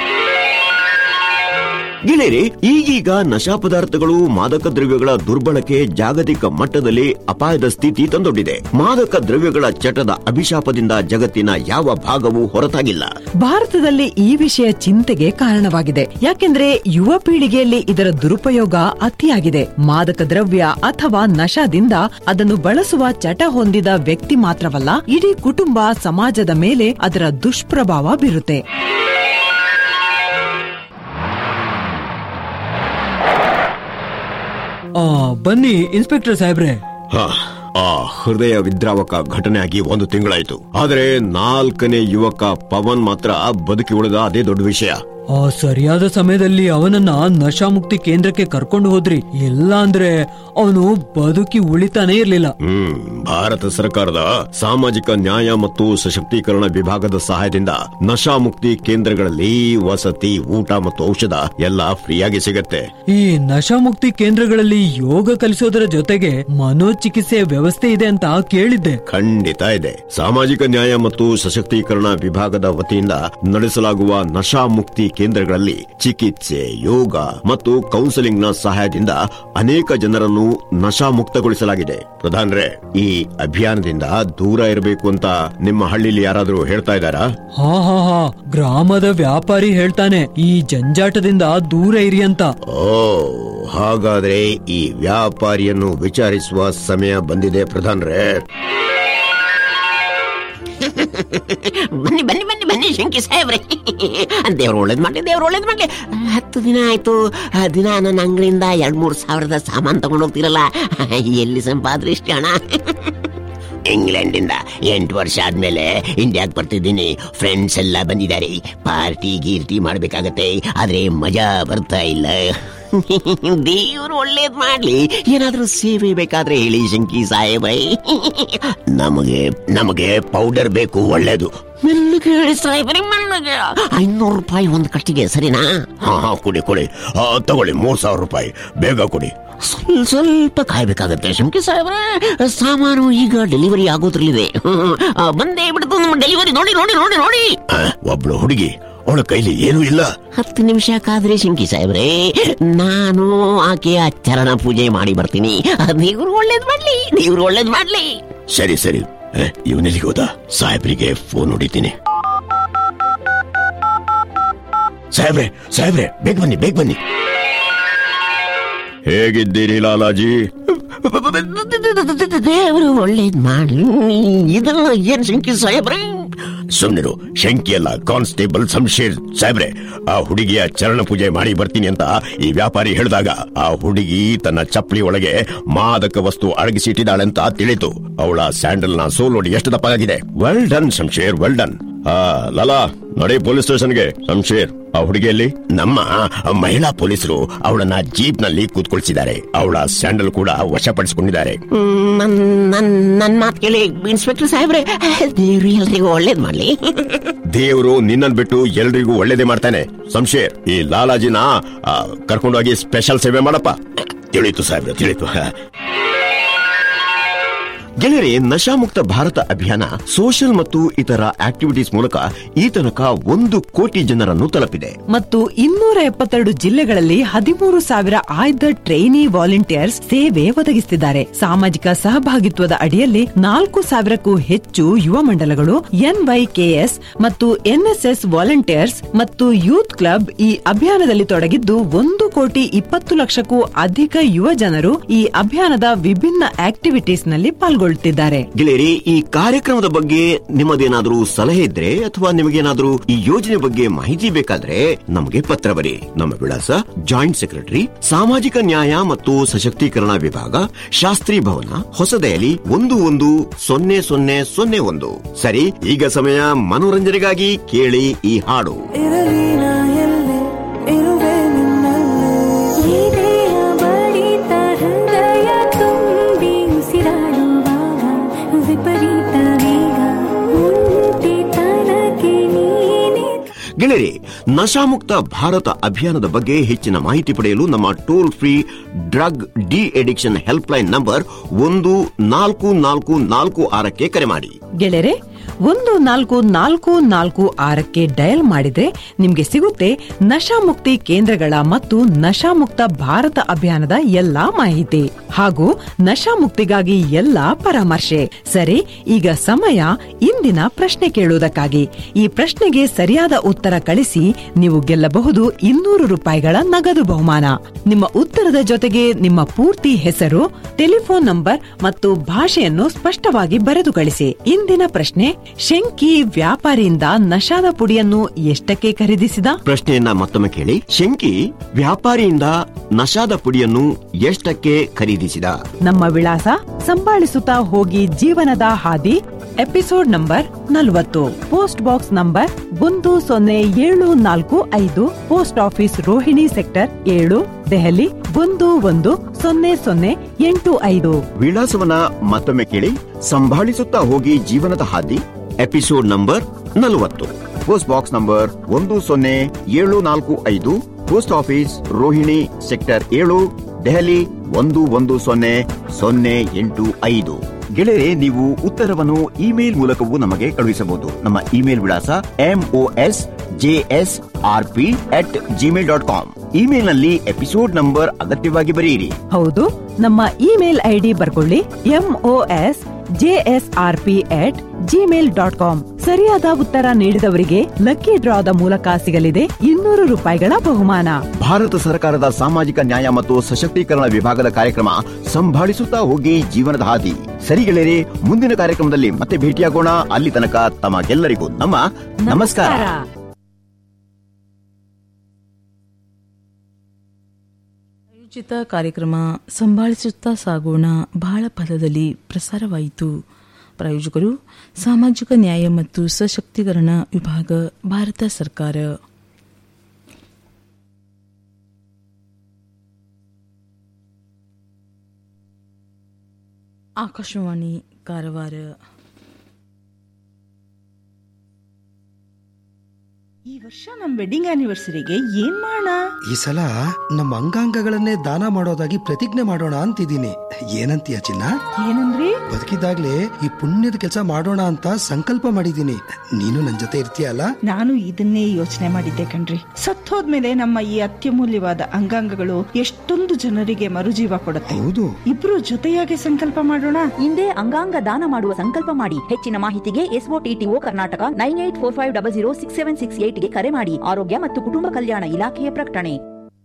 ಗೆಳೆಯರೆ ಈಗೀಗ ನಶಾ ಪದಾರ್ಥಗಳು ಮಾದಕ ದ್ರವ್ಯಗಳ ದುರ್ಬಳಕೆ ಜಾಗತಿಕ ಮಟ್ಟದಲ್ಲಿ ಅಪಾಯದ ಸ್ಥಿತಿ ತಂದೊಡ್ಡಿದೆ ಮಾದಕ ದ್ರವ್ಯಗಳ ಚಟದ ಅಭಿಶಾಪದಿಂದ ಜಗತ್ತಿನ ಯಾವ ಭಾಗವೂ ಹೊರತಾಗಿಲ್ಲ ಭಾರತದಲ್ಲಿ ಈ ವಿಷಯ ಚಿಂತೆಗೆ ಕಾರಣವಾಗಿದೆ ಯಾಕೆಂದ್ರೆ ಯುವ ಪೀಳಿಗೆಯಲ್ಲಿ ಇದರ ದುರುಪಯೋಗ ಅತಿಯಾಗಿದೆ ಮಾದಕ ದ್ರವ್ಯ ಅಥವಾ ನಶಾದಿಂದ ಅದನ್ನು ಬಳಸುವ ಚಟ ಹೊಂದಿದ ವ್ಯಕ್ತಿ ಮಾತ್ರವಲ್ಲ ಇಡೀ ಕುಟುಂಬ ಸಮಾಜದ ಮೇಲೆ ಅದರ ದುಷ್ಪ್ರಭಾವ ಬೀರುತ್ತೆ ಆ ಬನ್ನಿ ಇನ್ಸ್ಪೆಕ್ಟರ್ ಸಾಹೇಬ್ರೆ ಹಾ, ಆ ಹೃದಯ ವಿದ್ರಾವಕ ಘಟನೆ ಆಗಿ ಒಂದು ತಿಂಗಳಾಯ್ತು ಆದರೆ ನಾಲ್ಕನೇ ಯುವಕ ಪವನ್ ಮಾತ್ರ ಬದುಕಿ ಉಳಿದ ಅದೇ ದೊಡ್ಡ ವಿಷಯ ಆ ಸರಿಯಾದ ಸಮಯದಲ್ಲಿ ಅವನನ್ನ ನಶಾಮುಕ್ತಿ ಕೇಂದ್ರಕ್ಕೆ ಕರ್ಕೊಂಡು ಹೋದ್ರಿ ಇಲ್ಲ ಅಂದ್ರೆ ಅವನು ಬದುಕಿ ಉಳಿತಾನೇ ಇರ್ಲಿಲ್ಲ ಹ್ಮ್ ಭಾರತ ಸರ್ಕಾರದ ಸಾಮಾಜಿಕ ನ್ಯಾಯ ಮತ್ತು ಸಶಕ್ತೀಕರಣ ವಿಭಾಗದ ಸಹಾಯದಿಂದ ನಶಾಮುಕ್ತಿ ಕೇಂದ್ರಗಳಲ್ಲಿ ವಸತಿ ಊಟ ಮತ್ತು ಔಷಧ ಎಲ್ಲ ಫ್ರೀಯಾಗಿ ಸಿಗತ್ತೆ ಈ ನಶಾಮುಕ್ತಿ ಕೇಂದ್ರಗಳಲ್ಲಿ ಯೋಗ ಕಲಿಸೋದರ ಜೊತೆಗೆ ಮನೋಚಿಕಿತ್ಸೆಯ ವ್ಯವಸ್ಥೆ ಇದೆ ಅಂತ ಕೇಳಿದ್ದೆ ಖಂಡಿತ ಇದೆ ಸಾಮಾಜಿಕ ನ್ಯಾಯ ಮತ್ತು ಸಶಕ್ತೀಕರಣ ವಿಭಾಗದ ವತಿಯಿಂದ ನಡೆಸಲಾಗುವ ನಶಾಮುಕ್ತಿ ಕೇಂದ್ರಗಳಲ್ಲಿ ಚಿಕಿತ್ಸೆ ಯೋಗ ಮತ್ತು ಕೌನ್ಸೆಲಿಂಗ್ ನ ಸಹಾಯದಿಂದ ಅನೇಕ ಜನರನ್ನು ನಶಾಮುಕ್ತಗೊಳಿಸಲಾಗಿದೆ ಪ್ರಧಾನ್ರೆ ಈ ಅಭಿಯಾನದಿಂದ ದೂರ ಇರಬೇಕು ಅಂತ ನಿಮ್ಮ ಹಳ್ಳಿಲಿ ಯಾರಾದ್ರೂ ಹೇಳ್ತಾ ಇದ್ದಾರಾ ಹಾ ಹಾ ಹಾ ಗ್ರಾಮದ ವ್ಯಾಪಾರಿ ಹೇಳ್ತಾನೆ ಈ ಜಂಜಾಟದಿಂದ ದೂರ ಇರಿ ಅಂತ ಓ ಹಾಗಾದ್ರೆ ಈ ವ್ಯಾಪಾರಿಯನ್ನು ವಿಚಾರಿಸುವ ಸಮಯ ಬಂದಿದೆ ಪ್ರಧಾನ್ರೆ ಬನ್ನಿ ಬನ್ನಿ ಬನ್ನಿ ಬನ್ನಿ ಶಂಕಿ ಸಾಹೇಬ್ರೆ ದೇವ್ರು ಒಳ್ಳೇದ್ ಮಾಡ್ಲಿ ದೇವ್ರು ಒಳ್ಳೇದ್ ಮಾಡ್ಲಿ ಹತ್ತು ದಿನ ಆಯ್ತು ಆ ದಿನ ನನ್ನ ಅಂಗಡಿಯಿಂದ ಎರಡ್ ಮೂರ್ ಸಾವಿರದ ಸಾಮಾನ್ ತಗೊಂಡು ಹೋಗ್ತಿರಲ್ಲ ಎಲ್ಲಿ ಸಂಪಾದ್ರಿ ಇಷ್ಟ ಹಣ ಇಂಗ್ಲೆಂಡಿಂದ ಎಂಟು ವರ್ಷ ಆದ್ಮೇಲೆ ಇಂಡಿಯಾಗ್ ಬರ್ತಿದ್ದೀನಿ ಫ್ರೆಂಡ್ಸ್ ಎಲ್ಲ ಬಂದಿದ್ದಾರೆ ಪಾರ್ಟಿ ಗೀರ್ಟಿ ಮಾಡ್ಬೇಕಾಗತ್ತೆ ಆದ್ರೆ ಮಜಾ ಬರ್ತಾ ಇಲ್ಲ ದೇವ್ರು ಒಳ್ಳೇದ್ ಮಾಡ್ಲಿ ಏನಾದ್ರೂ ಸೇವೆ ಬೇಕಾದ್ರೆ ಹೇಳಿ ಶಂಕಿ ಸಾಹೇಬ್ರೆ ನಮಗೆ ನಮಗೆ ಪೌಡರ್ ಬೇಕು ಒಳ್ಳೇದು ಮೆಲ್ಲಗೆ ಹೇಳಿ ಸಾಹೇಬ್ರೆ ಮೆಲ್ಲಗೆ ಐನೂರು ರೂಪಾಯಿ ಒಂದು ಕಟ್ಟಿಗೆ ಸರಿನಾ ಹಾ ಹಾ ಕೊಡಿ ಕೊಡಿ ಆ, ತಗೊಳ್ಳಿ ಮೂರ್ ಸಾವಿರ ರೂಪಾಯಿ ಬೇಗ ಕೊಡಿ ಸ್ವಲ್ಪ ಸ್ವಲ್ಪ ಕಾಯ್ಬೇಕಾಗತ್ತೆ ಶಂಕಿ ಸಾಹೇಬ್ರೆ ಸಾಮಾನು ಈಗ ಡೆಲಿವರಿ ಆಗೋದ್ರಲ್ಲಿದೆ ಹ್ಮ್. ಆ, ಬಂದೇ ಬಿಡ್ತು ನಮ್ಮ ಡೆಲಿವರಿ ನೋಡಿ ನೋಡಿ ನೋಡಿ ನೋಡಿ ಆ, ಒಬ್ಳು ಹುಡುಗಿ ಅವಳ ಕೈಲಿ ಏನೂ ಇಲ್ಲ ಹತ್ತು ನಿಮಿಷ ಕಾದ್ರೆ ಶಂಕಿ ಸಾಹೇಬ್ರೆ ನಾನು ಆಕೆಯ ಚರಣ ಪೂಜೆ ಮಾಡಿ ಬರ್ತೀನಿ ದೇವ್ರು ಒಳ್ಳೇದ್ ಮಾಡ್ಲಿ ದೇವ್ರು ಒಳ್ಳೇದ್ ಮಾಡ್ಲಿ ಸರಿ ಸರಿ ಇವನೆಲ್ಲಿಗೆ ಹೋದ ಸಾಹೇಬ್ರಿಗೆ ಫೋನ್ ಹೊಡಿತೀನಿ ಸಾಹೇಬ್ರೆ ಸಾಹೇಬ್ರೆ ಬೇಗ ಬನ್ನಿ ಬೇಗ ಬನ್ನಿ ಹೇಗಿದ್ದೀರಿ ಲಾಲಾಜಿ ದೇವರು ಒಳ್ಳೇದ್ ಮಾಡಿ ಇದನ್ನ ಏನ್ ಶಂಕಿ ಸಾಹೇಬ್ರೆ ಸುಮ್ಮನಿರು ಶಂಕಿ ಅಲ್ಲ ಕಾನ್ಸ್ಟೇಬಲ್ ಶಂಶೇರ್ ಸಾಹೇಬ್ರೆ ಆ ಹುಡುಗಿಯ ಚರಣ ಪೂಜೆ ಮಾಡಿ ಬರ್ತೀನಿ ಅಂತ ಈ ವ್ಯಾಪಾರಿ ಹೇಳಿದಾಗ ಆ ಹುಡುಗಿ ತನ್ನ ಚಪ್ಪಲಿ ಒಳಗೆ ಮಾದಕ ವಸ್ತು ಅಡಗಿಸಿಟ್ಟಿದ್ದಾಳೆ ಅಂತ ತಿಳಿತು ಅವಳ ಸ್ಯಾಂಡಲ್ ನ ಸೋಲೋಡಿ ಎಷ್ಟು ದಪ್ಪಾಗಿದೆ well done Shamsher well done ಆ ಲಲಾ ನಡಿ ಪೊಲೀಸ್ ಸ್ಟೇಷನ್ಗೆ ಶಂಶೇರ್ ಆ ಹುಡುಗಿಯಲ್ಲಿ ನಮ್ಮ ಮಹಿಳಾ ಪೊಲೀಸರು ಅವಳನ್ನ ಜೀಪ್ ನಲ್ಲಿ ಕೂತ್ಕೊಳ್ಸಿದ್ದಾರೆ ಅವಳ ಸ್ಯಾಂಡಲ್ ಕೂಡ ವಶಪಡಿಸಿಕೊಂಡಿದ್ದಾರೆ ನನ್ ನನ್ ನನ್ ಮಾತ್ ಕೇಳಿ ಇನ್ಸ್ಪೆಕ್ಟರ್ ಸಾಹೇಬ್ರೆ ದೇವ್ರು ಎಲ್ರಿಗೂ ಒಳ್ಳೇದ್ ಮಾಡ್ಲಿ ದೇವರು ನಿನ್ನನ್ ಬಿಟ್ಟು ಎಲ್ರಿಗೂ ಒಳ್ಳೇದೇ ಮಾಡ್ತಾನೆ ಸಂಶೇರ್ ಈ ಲಾಲಾಜಿನ ಆ, ಕರ್ಕೊಂಡೋಗಿ ಸ್ಪೆಷಲ್ ಸೇವೆ ಮಾಡಪ್ಪ ತಿಳಿತು ಸಾಹೇಬ್ರೆ ತಿಳಿತು ಗೆಳೆಯರೆ ನಶಾಮುಕ್ತ ಭಾರತ ಅಭಿಯಾನ ಸೋಷಿಯಲ್ ಮತ್ತು ಇತರ ಆಕ್ಟಿವಿಟೀಸ್ ಮೂಲಕ ಈ ತನಕ ಒಂದು ಕೋಟಿ ಜನರನ್ನು ತಲುಪಿದೆ ಮತ್ತು ಇನ್ನೂರ ಎಪ್ಪತ್ತೆರಡು ಜಿಲ್ಲೆಗಳಲ್ಲಿ ಹದಿಮೂರು ಸಾವಿರ ಆಯ್ದ ಟ್ರೈನಿ ವಾಲಂಟಿಯರ್ಸ್ ಸೇವೆ ಒದಗಿಸುತ್ತಿದ್ದಾರೆ ಸಾಮಾಜಿಕ ಸಹಭಾಗಿತ್ವದ ಅಡಿಯಲ್ಲಿ ನಾಲ್ಕು ಸಾವಿರಕ್ಕೂ ಹೆಚ್ಚು ಯುವ ಮಂಡಲಗಳು ಎನ್ವೈಕೆಎಸ್ ಮತ್ತು ಎನ್ಎಸ್ಎಸ್ ವಾಲಂಟಿಯರ್ಸ್ ಮತ್ತು ಯೂತ್ ಕ್ಲಬ್ ಈ ಅಭಿಯಾನದಲ್ಲಿ ತೊಡಗಿದ್ದು ಒಂದು ಕೋಟಿ ಇಪ್ಪತ್ತು ಲಕ್ಷಕ್ಕೂ ಅಧಿಕ ಯುವ ಜನರು ಈ ಅಭಿಯಾನದ ವಿಭಿನ್ನ ಆಕ್ಟಿವಿಟೀಸ್ ನಲ್ಲಿ ಪಾಲ್ಗೊಳ್ಳುತ್ತಿದ್ದಾರೆ ಗೆಳೆಯರಿ ಈ ಕಾರ್ಯಕ್ರಮದ ಬಗ್ಗೆ ನಿಮ್ಮದೇನಾದ್ರೂ ಸಲಹೆ ಇದ್ರೆ ಅಥವಾ ನಿಮಗೇನಾದ್ರೂ ಈ ಯೋಜನೆ ಬಗ್ಗೆ ಮಾಹಿತಿ ಬೇಕಾದ್ರೆ ನಮಗೆ ಪತ್ರ ಬರಿ ನಮ್ಮ ವಿಳಾಸ ಜಾಯಿಂಟ್ ಸೆಕ್ರೆಟರಿ ಸಾಮಾಜಿಕ ನ್ಯಾಯ ಮತ್ತು ಸಶಕ್ತೀಕರಣ ವಿಭಾಗ ಶಾಸ್ತ್ರಿ ಭವನ ಹೊಸದೆಯಲಿ ಒಂದು ಒಂದು ಸೊನ್ನೆ ಸೊನ್ನೆ ಸೊನ್ನೆ ಒಂದು ಸರಿ ಈಗ ಸಮಯ ಮನೋರಂಜನೆಗಾಗಿ ಕೇಳಿ ಈ ಹಾಡು ವಿಪರೀತ ವೇಗ ಉಂಟಿ ತನಗೆ ನೀನೆ ಗೆಳೆಯರಿ ನಶಾಮುಕ್ತ ಭಾರತ ಅಭಿಯಾನದ ಬಗ್ಗೆ ಹೆಚ್ಚಿನ ಮಾಹಿತಿ ಪಡೆಯಲು ನಮ್ಮ toll free drug de addiction help line number ಒಂದು ನಾಲ್ಕು ನಾಲ್ಕು ನಾಲ್ಕು ಆರಕ್ಕೆ ಕರೆ ಮಾಡಿ ಗೆಳೆಯರೆ ಒಂದು ನಾಲ್ಕು ನಾಲ್ಕು ನಾಲ್ಕು ಆರಕ್ಕೆ ಡಯಲ್ ಮಾಡಿದ್ರೆ ನಿಮ್ಗೆ ಸಿಗುತ್ತೆ ನಶಾಮುಕ್ತಿ ಕೇಂದ್ರಗಳ ಮತ್ತು ನಶಾಮುಕ್ತ ಭಾರತ ಅಭಿಯಾನದ ಎಲ್ಲಾ ಮಾಹಿತಿ ಹಾಗೂ ನಶಾಮುಕ್ತಿಗಾಗಿ ಎಲ್ಲಾ ಪರಾಮರ್ಶೆ ಸರಿ ಈಗ ಸಮಯ ಇಂದಿನ ಪ್ರಶ್ನೆ ಕೇಳುವುದಕ್ಕಾಗಿ ಈ ಪ್ರಶ್ನೆಗೆ ಸರಿಯಾದ ಉತ್ತರ ಕಳಿಸಿ ನೀವು ಗೆಲ್ಲಬಹುದು ಇನ್ನೂರು ರೂಪಾಯಿಗಳ ನಗದು ಬಹುಮಾನ ನಿಮ್ಮ ಉತ್ತರದ ಜೊತೆಗೆ ನಿಮ್ಮ ಪೂರ್ತಿ ಹೆಸರು ಟೆಲಿಫೋನ್ ನಂಬರ್ ಮತ್ತು ಭಾಷೆಯನ್ನು ಸ್ಪಷ್ಟವಾಗಿ ಬರೆದು ಕಳಿಸಿ ಇಂದಿನ ಪ್ರಶ್ನೆ ಶಂಕಿ ವ್ಯಾಪಾರಿಯಿಂದ ನಶಾದ ಪುಡಿಯನ್ನು ಎಷ್ಟಕ್ಕೆ ಖರೀದಿಸಿದ ಪ್ರಶ್ನೆಯನ್ನ ಮತ್ತೊಮ್ಮೆ ಕೇಳಿ ಶಂಕಿ ವ್ಯಾಪಾರಿಯಿಂದ ನಶಾದ ಪುಡಿಯನ್ನು ಎಷ್ಟಕ್ಕೆ ಖರೀದಿಸಿದ ನಮ್ಮ ವಿಳಾಸ ಸಂಭಾಳಿಸುತ್ತಾ ಹೋಗಿ ಜೀವನದ ಹಾದಿ ಎಪಿಸೋಡ್ ನಂಬರ್ ನಲವತ್ತು ಪೋಸ್ಟ್ ಬಾಕ್ಸ್ ನಂಬರ್ ಒಂದು ಸೊನ್ನೆ ಏಳು ನಾಲ್ಕು ಐದು ಪೋಸ್ಟ್ ಆಫೀಸ್ ರೋಹಿಣಿ ಸೆಕ್ಟರ್ ಏಳು ದೆಹಲಿ ಒಂದು ಒಂದು ಸೊನ್ನೆ ಸೊನ್ನೆ ಎಂಟು ಐದು ವಿಳಾಸವನ್ನ ಮತ್ತೊಮ್ಮೆ ಕೇಳಿ ಸಂಭಾಳಿಸುತ್ತಾ ಹೋಗಿ ಜೀವನದ ಹಾದಿ ಎಪಿಸೋಡ್ ನಂಬರ್ ನಲವತ್ತು ಪೋಸ್ಟ್ ಬಾಕ್ಸ್ ನಂಬರ್ ಒಂದು ಸೊನ್ನೆ ಏಳು ನಾಲ್ಕು ಐದು ಪೋಸ್ಟ್ ಆಫೀಸ್ ರೋಹಿಣಿ ಸೆಕ್ಟರ್ ಏಳು ದೆಹಲಿ ಒಂದು ಒಂದು ಸೊನ್ನೆ ಸೊನ್ನೆ ಎಂಟು ಐದು ಗೆಳೆಯರೆ ನೀವು ಉತ್ತರವನ್ನು ಇಮೇಲ್ ಮೂಲಕವೂ ನಮಗೆ ಕಳುಹಿಸಬಹುದು ನಮ್ಮ ಇಮೇಲ್ ವಿಳಾಸ MOS JS R P at gmail dot com email ನಲ್ಲಿ ಎಪಿಸೋಡ್ ನಂಬರ್ ಅಗತ್ಯವಾಗಿ ಬರೆಯಿರಿ ಹೌದು ನಮ್ಮ ಇಮೇಲ್ ಐಡಿ ಬರ್ಕೊಳ್ಳಿ MOS JSR P at gmail dot com ಸರಿಯಾದ ಉತ್ತರ ನೀಡಿದವರಿಗೆ ಲಕ್ಕಿ ಡ್ರಾದ ಮೂಲಕ ಸಿಗಲಿದೆ ಇನ್ನೂರು ರೂಪಾಯಿಗಳ ಬಹುಮಾನ ಭಾರತ ಸರ್ಕಾರದ ಸಾಮಾಜಿಕ ನ್ಯಾಯ ಮತ್ತು ಸಶಕ್ತೀಕರಣ ವಿಭಾಗದ ಕಾರ್ಯಕ್ರಮ ಸಂಭಾಳಿಸುತ್ತಾ ಹೋಗಿ ಜೀವನದ ಹಾದಿ ಸರಿಗೆಳೆಯರೆ ಮುಂದಿನ ಕಾರ್ಯಕ್ರಮದಲ್ಲಿ ಮತ್ತೆ ಭೇಟಿಯಾಗೋಣ ಅಲ್ಲಿ ತನಕ ತಮಗೆಲ್ಲರಿಗೂ ನಮ್ಮ ನಮಸ್ಕಾರ ಆಯೋಜಿತ ಕಾರ್ಯಕ್ರಮ ಸಂಭಾಳಿಸುತ್ತಾ ಸಾಗೋಣ ಬಹಳ ಪದದಲ್ಲಿ ಪ್ರಸಾರವಾಯಿತು ಪ್ರಾಯೋಜಕರು ಸಾಮಾಜಿಕ ನ್ಯಾಯ ಮತ್ತು ಸಶಕ್ತೀಕರಣ ವಿಭಾಗ ಭಾರತ ಸರ್ಕಾರ ಆಕಾಶವಾಣಿ ಕಾರವಾರ ಈ ವರ್ಷ ನಮ್ ವೆಡ್ಡಿಂಗ್ ಆನಿವರ್ಸರಿಗೆ ಏನ್ ಮಾಡೋಣ ಈ ಸಲ ನಮ್ಮ ಅಂಗಾಂಗಗಳನ್ನೇ ದಾನ ಮಾಡೋದಾಗಿ ಪ್ರತಿಜ್ಞೆ ಮಾಡೋಣ ಅಂತಿದ್ದೀನಿ ಏನಂತೀಯ ಚಿನ್ನ ಏನಂದ್ರಿ ಬದುಕಿದಾಗ್ಲೇ ಈ ಪುಣ್ಯದ ಕೆಲಸ ಮಾಡೋಣ ಅಂತ ಸಂಕಲ್ಪ ಮಾಡಿದೀನಿ ನೀನು ನನ್ ಜೊತೆ ಇರ್ತೀಯಲ್ಲ ನಾನು ಇದನ್ನೇ ಯೋಚನೆ ಮಾಡಿದ್ದೆ ಕಣ್ರಿ ಸತ್ತೋದ್ಮೇಲೆ ನಮ್ಮ ಈ ಅತ್ಯಮೂಲ್ಯವಾದ ಅಂಗಾಂಗಗಳು ಎಷ್ಟೊಂದು ಜನರಿಗೆ ಮರುಜೀವ ಕೊಡುತ್ತೆ ಹೌದು ಇಬ್ರು ಜೊತೆಯಾಗಿ ಸಂಕಲ್ಪ ಮಾಡೋಣ ಹಿಂದೆ ಅಂಗಾಂಗ ದಾನ ಮಾಡುವ ಸಂಕಲ್ಪ ಮಾಡಿ ಹೆಚ್ಚಿನ ಮಾಹಿತಿಗೆ SOTTO Karnataka nine eight four five double zero six seven six ಏಟ್ಗೆ ಕರೆ ಮಾಡಿ ಆರೋಗ್ಯ ಮತ್ತು ಕುಟುಂಬ ಕಲ್ಯಾಣ ಇಲಾಖೆಯ ಪ್ರಕಟಣೆ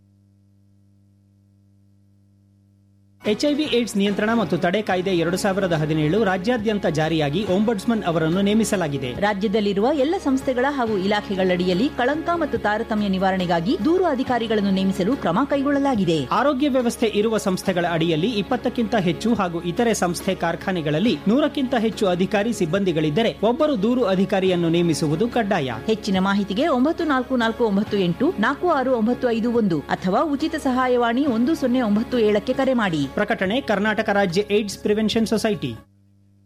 ಎಚ್ಐವಿ ಏಡ್ಸ್ ನಿಯಂತ್ರಣ ಮತ್ತು ತಡೆ ಕಾಯ್ದೆ ಎರಡು ಸಾವಿರದ ಹದಿನೇಳು ರಾಜ್ಯಾದ್ಯಂತ ಜಾರಿಯಾಗಿ ಒಂಬಡ್ಸ್ಮನ್ ಅವರನ್ನು ನೇಮಿಸಲಾಗಿದೆ ರಾಜ್ಯದಲ್ಲಿರುವ ಎಲ್ಲ ಸಂಸ್ಥೆಗಳ ಹಾಗೂ ಇಲಾಖೆಗಳಡಿಯಲ್ಲಿ ಕಳಂಕ ಮತ್ತು ತಾರತಮ್ಯ ನಿವಾರಣೆಗಾಗಿ ದೂರು ಅಧಿಕಾರಿಗಳನ್ನು ನೇಮಿಸಲು ಕ್ರಮ ಕೈಗೊಳ್ಳಲಾಗಿದೆ ಆರೋಗ್ಯ ವ್ಯವಸ್ಥೆ ಇರುವ ಸಂಸ್ಥೆಗಳ ಅಡಿಯಲ್ಲಿ ಇಪ್ಪತ್ತಕ್ಕಿಂತ ಹೆಚ್ಚು ಹಾಗೂ ಇತರೆ ಸಂಸ್ಥೆ ಕಾರ್ಖಾನೆಗಳಲ್ಲಿ ನೂರಕ್ಕಿಂತ ಹೆಚ್ಚು ಅಧಿಕಾರಿ ಸಿಬ್ಬಂದಿಗಳಿದ್ದರೆ ಒಬ್ಬರು ದೂರು ಅಧಿಕಾರಿಯನ್ನು ನೇಮಿಸುವುದು ಕಡ್ಡಾಯ ಹೆಚ್ಚಿನ ಮಾಹಿತಿಗೆ ಒಂಬತ್ತು ನಾಲ್ಕು ನಾಲ್ಕು ಒಂಬತ್ತು ಎಂಟು ನಾಲ್ಕು ಆರು ಒಂಬತ್ತು ಐದು ಒಂದು ಅಥವಾ ಉಚಿತ ಸಹಾಯವಾಣಿ ಒಂದು ಸೊನ್ನೆ ಒಂಬತ್ತು ಏಳಕ್ಕೆ ಕರೆ ಮಾಡಿ ಪ್ರಕಟಣೆ ಕರ್ನಾಟಕ ರಾಜ್ಯ ಏಡ್ಸ್ ಪ್ರಿವೆನ್ಷನ್ ಸೊಸೈಟಿ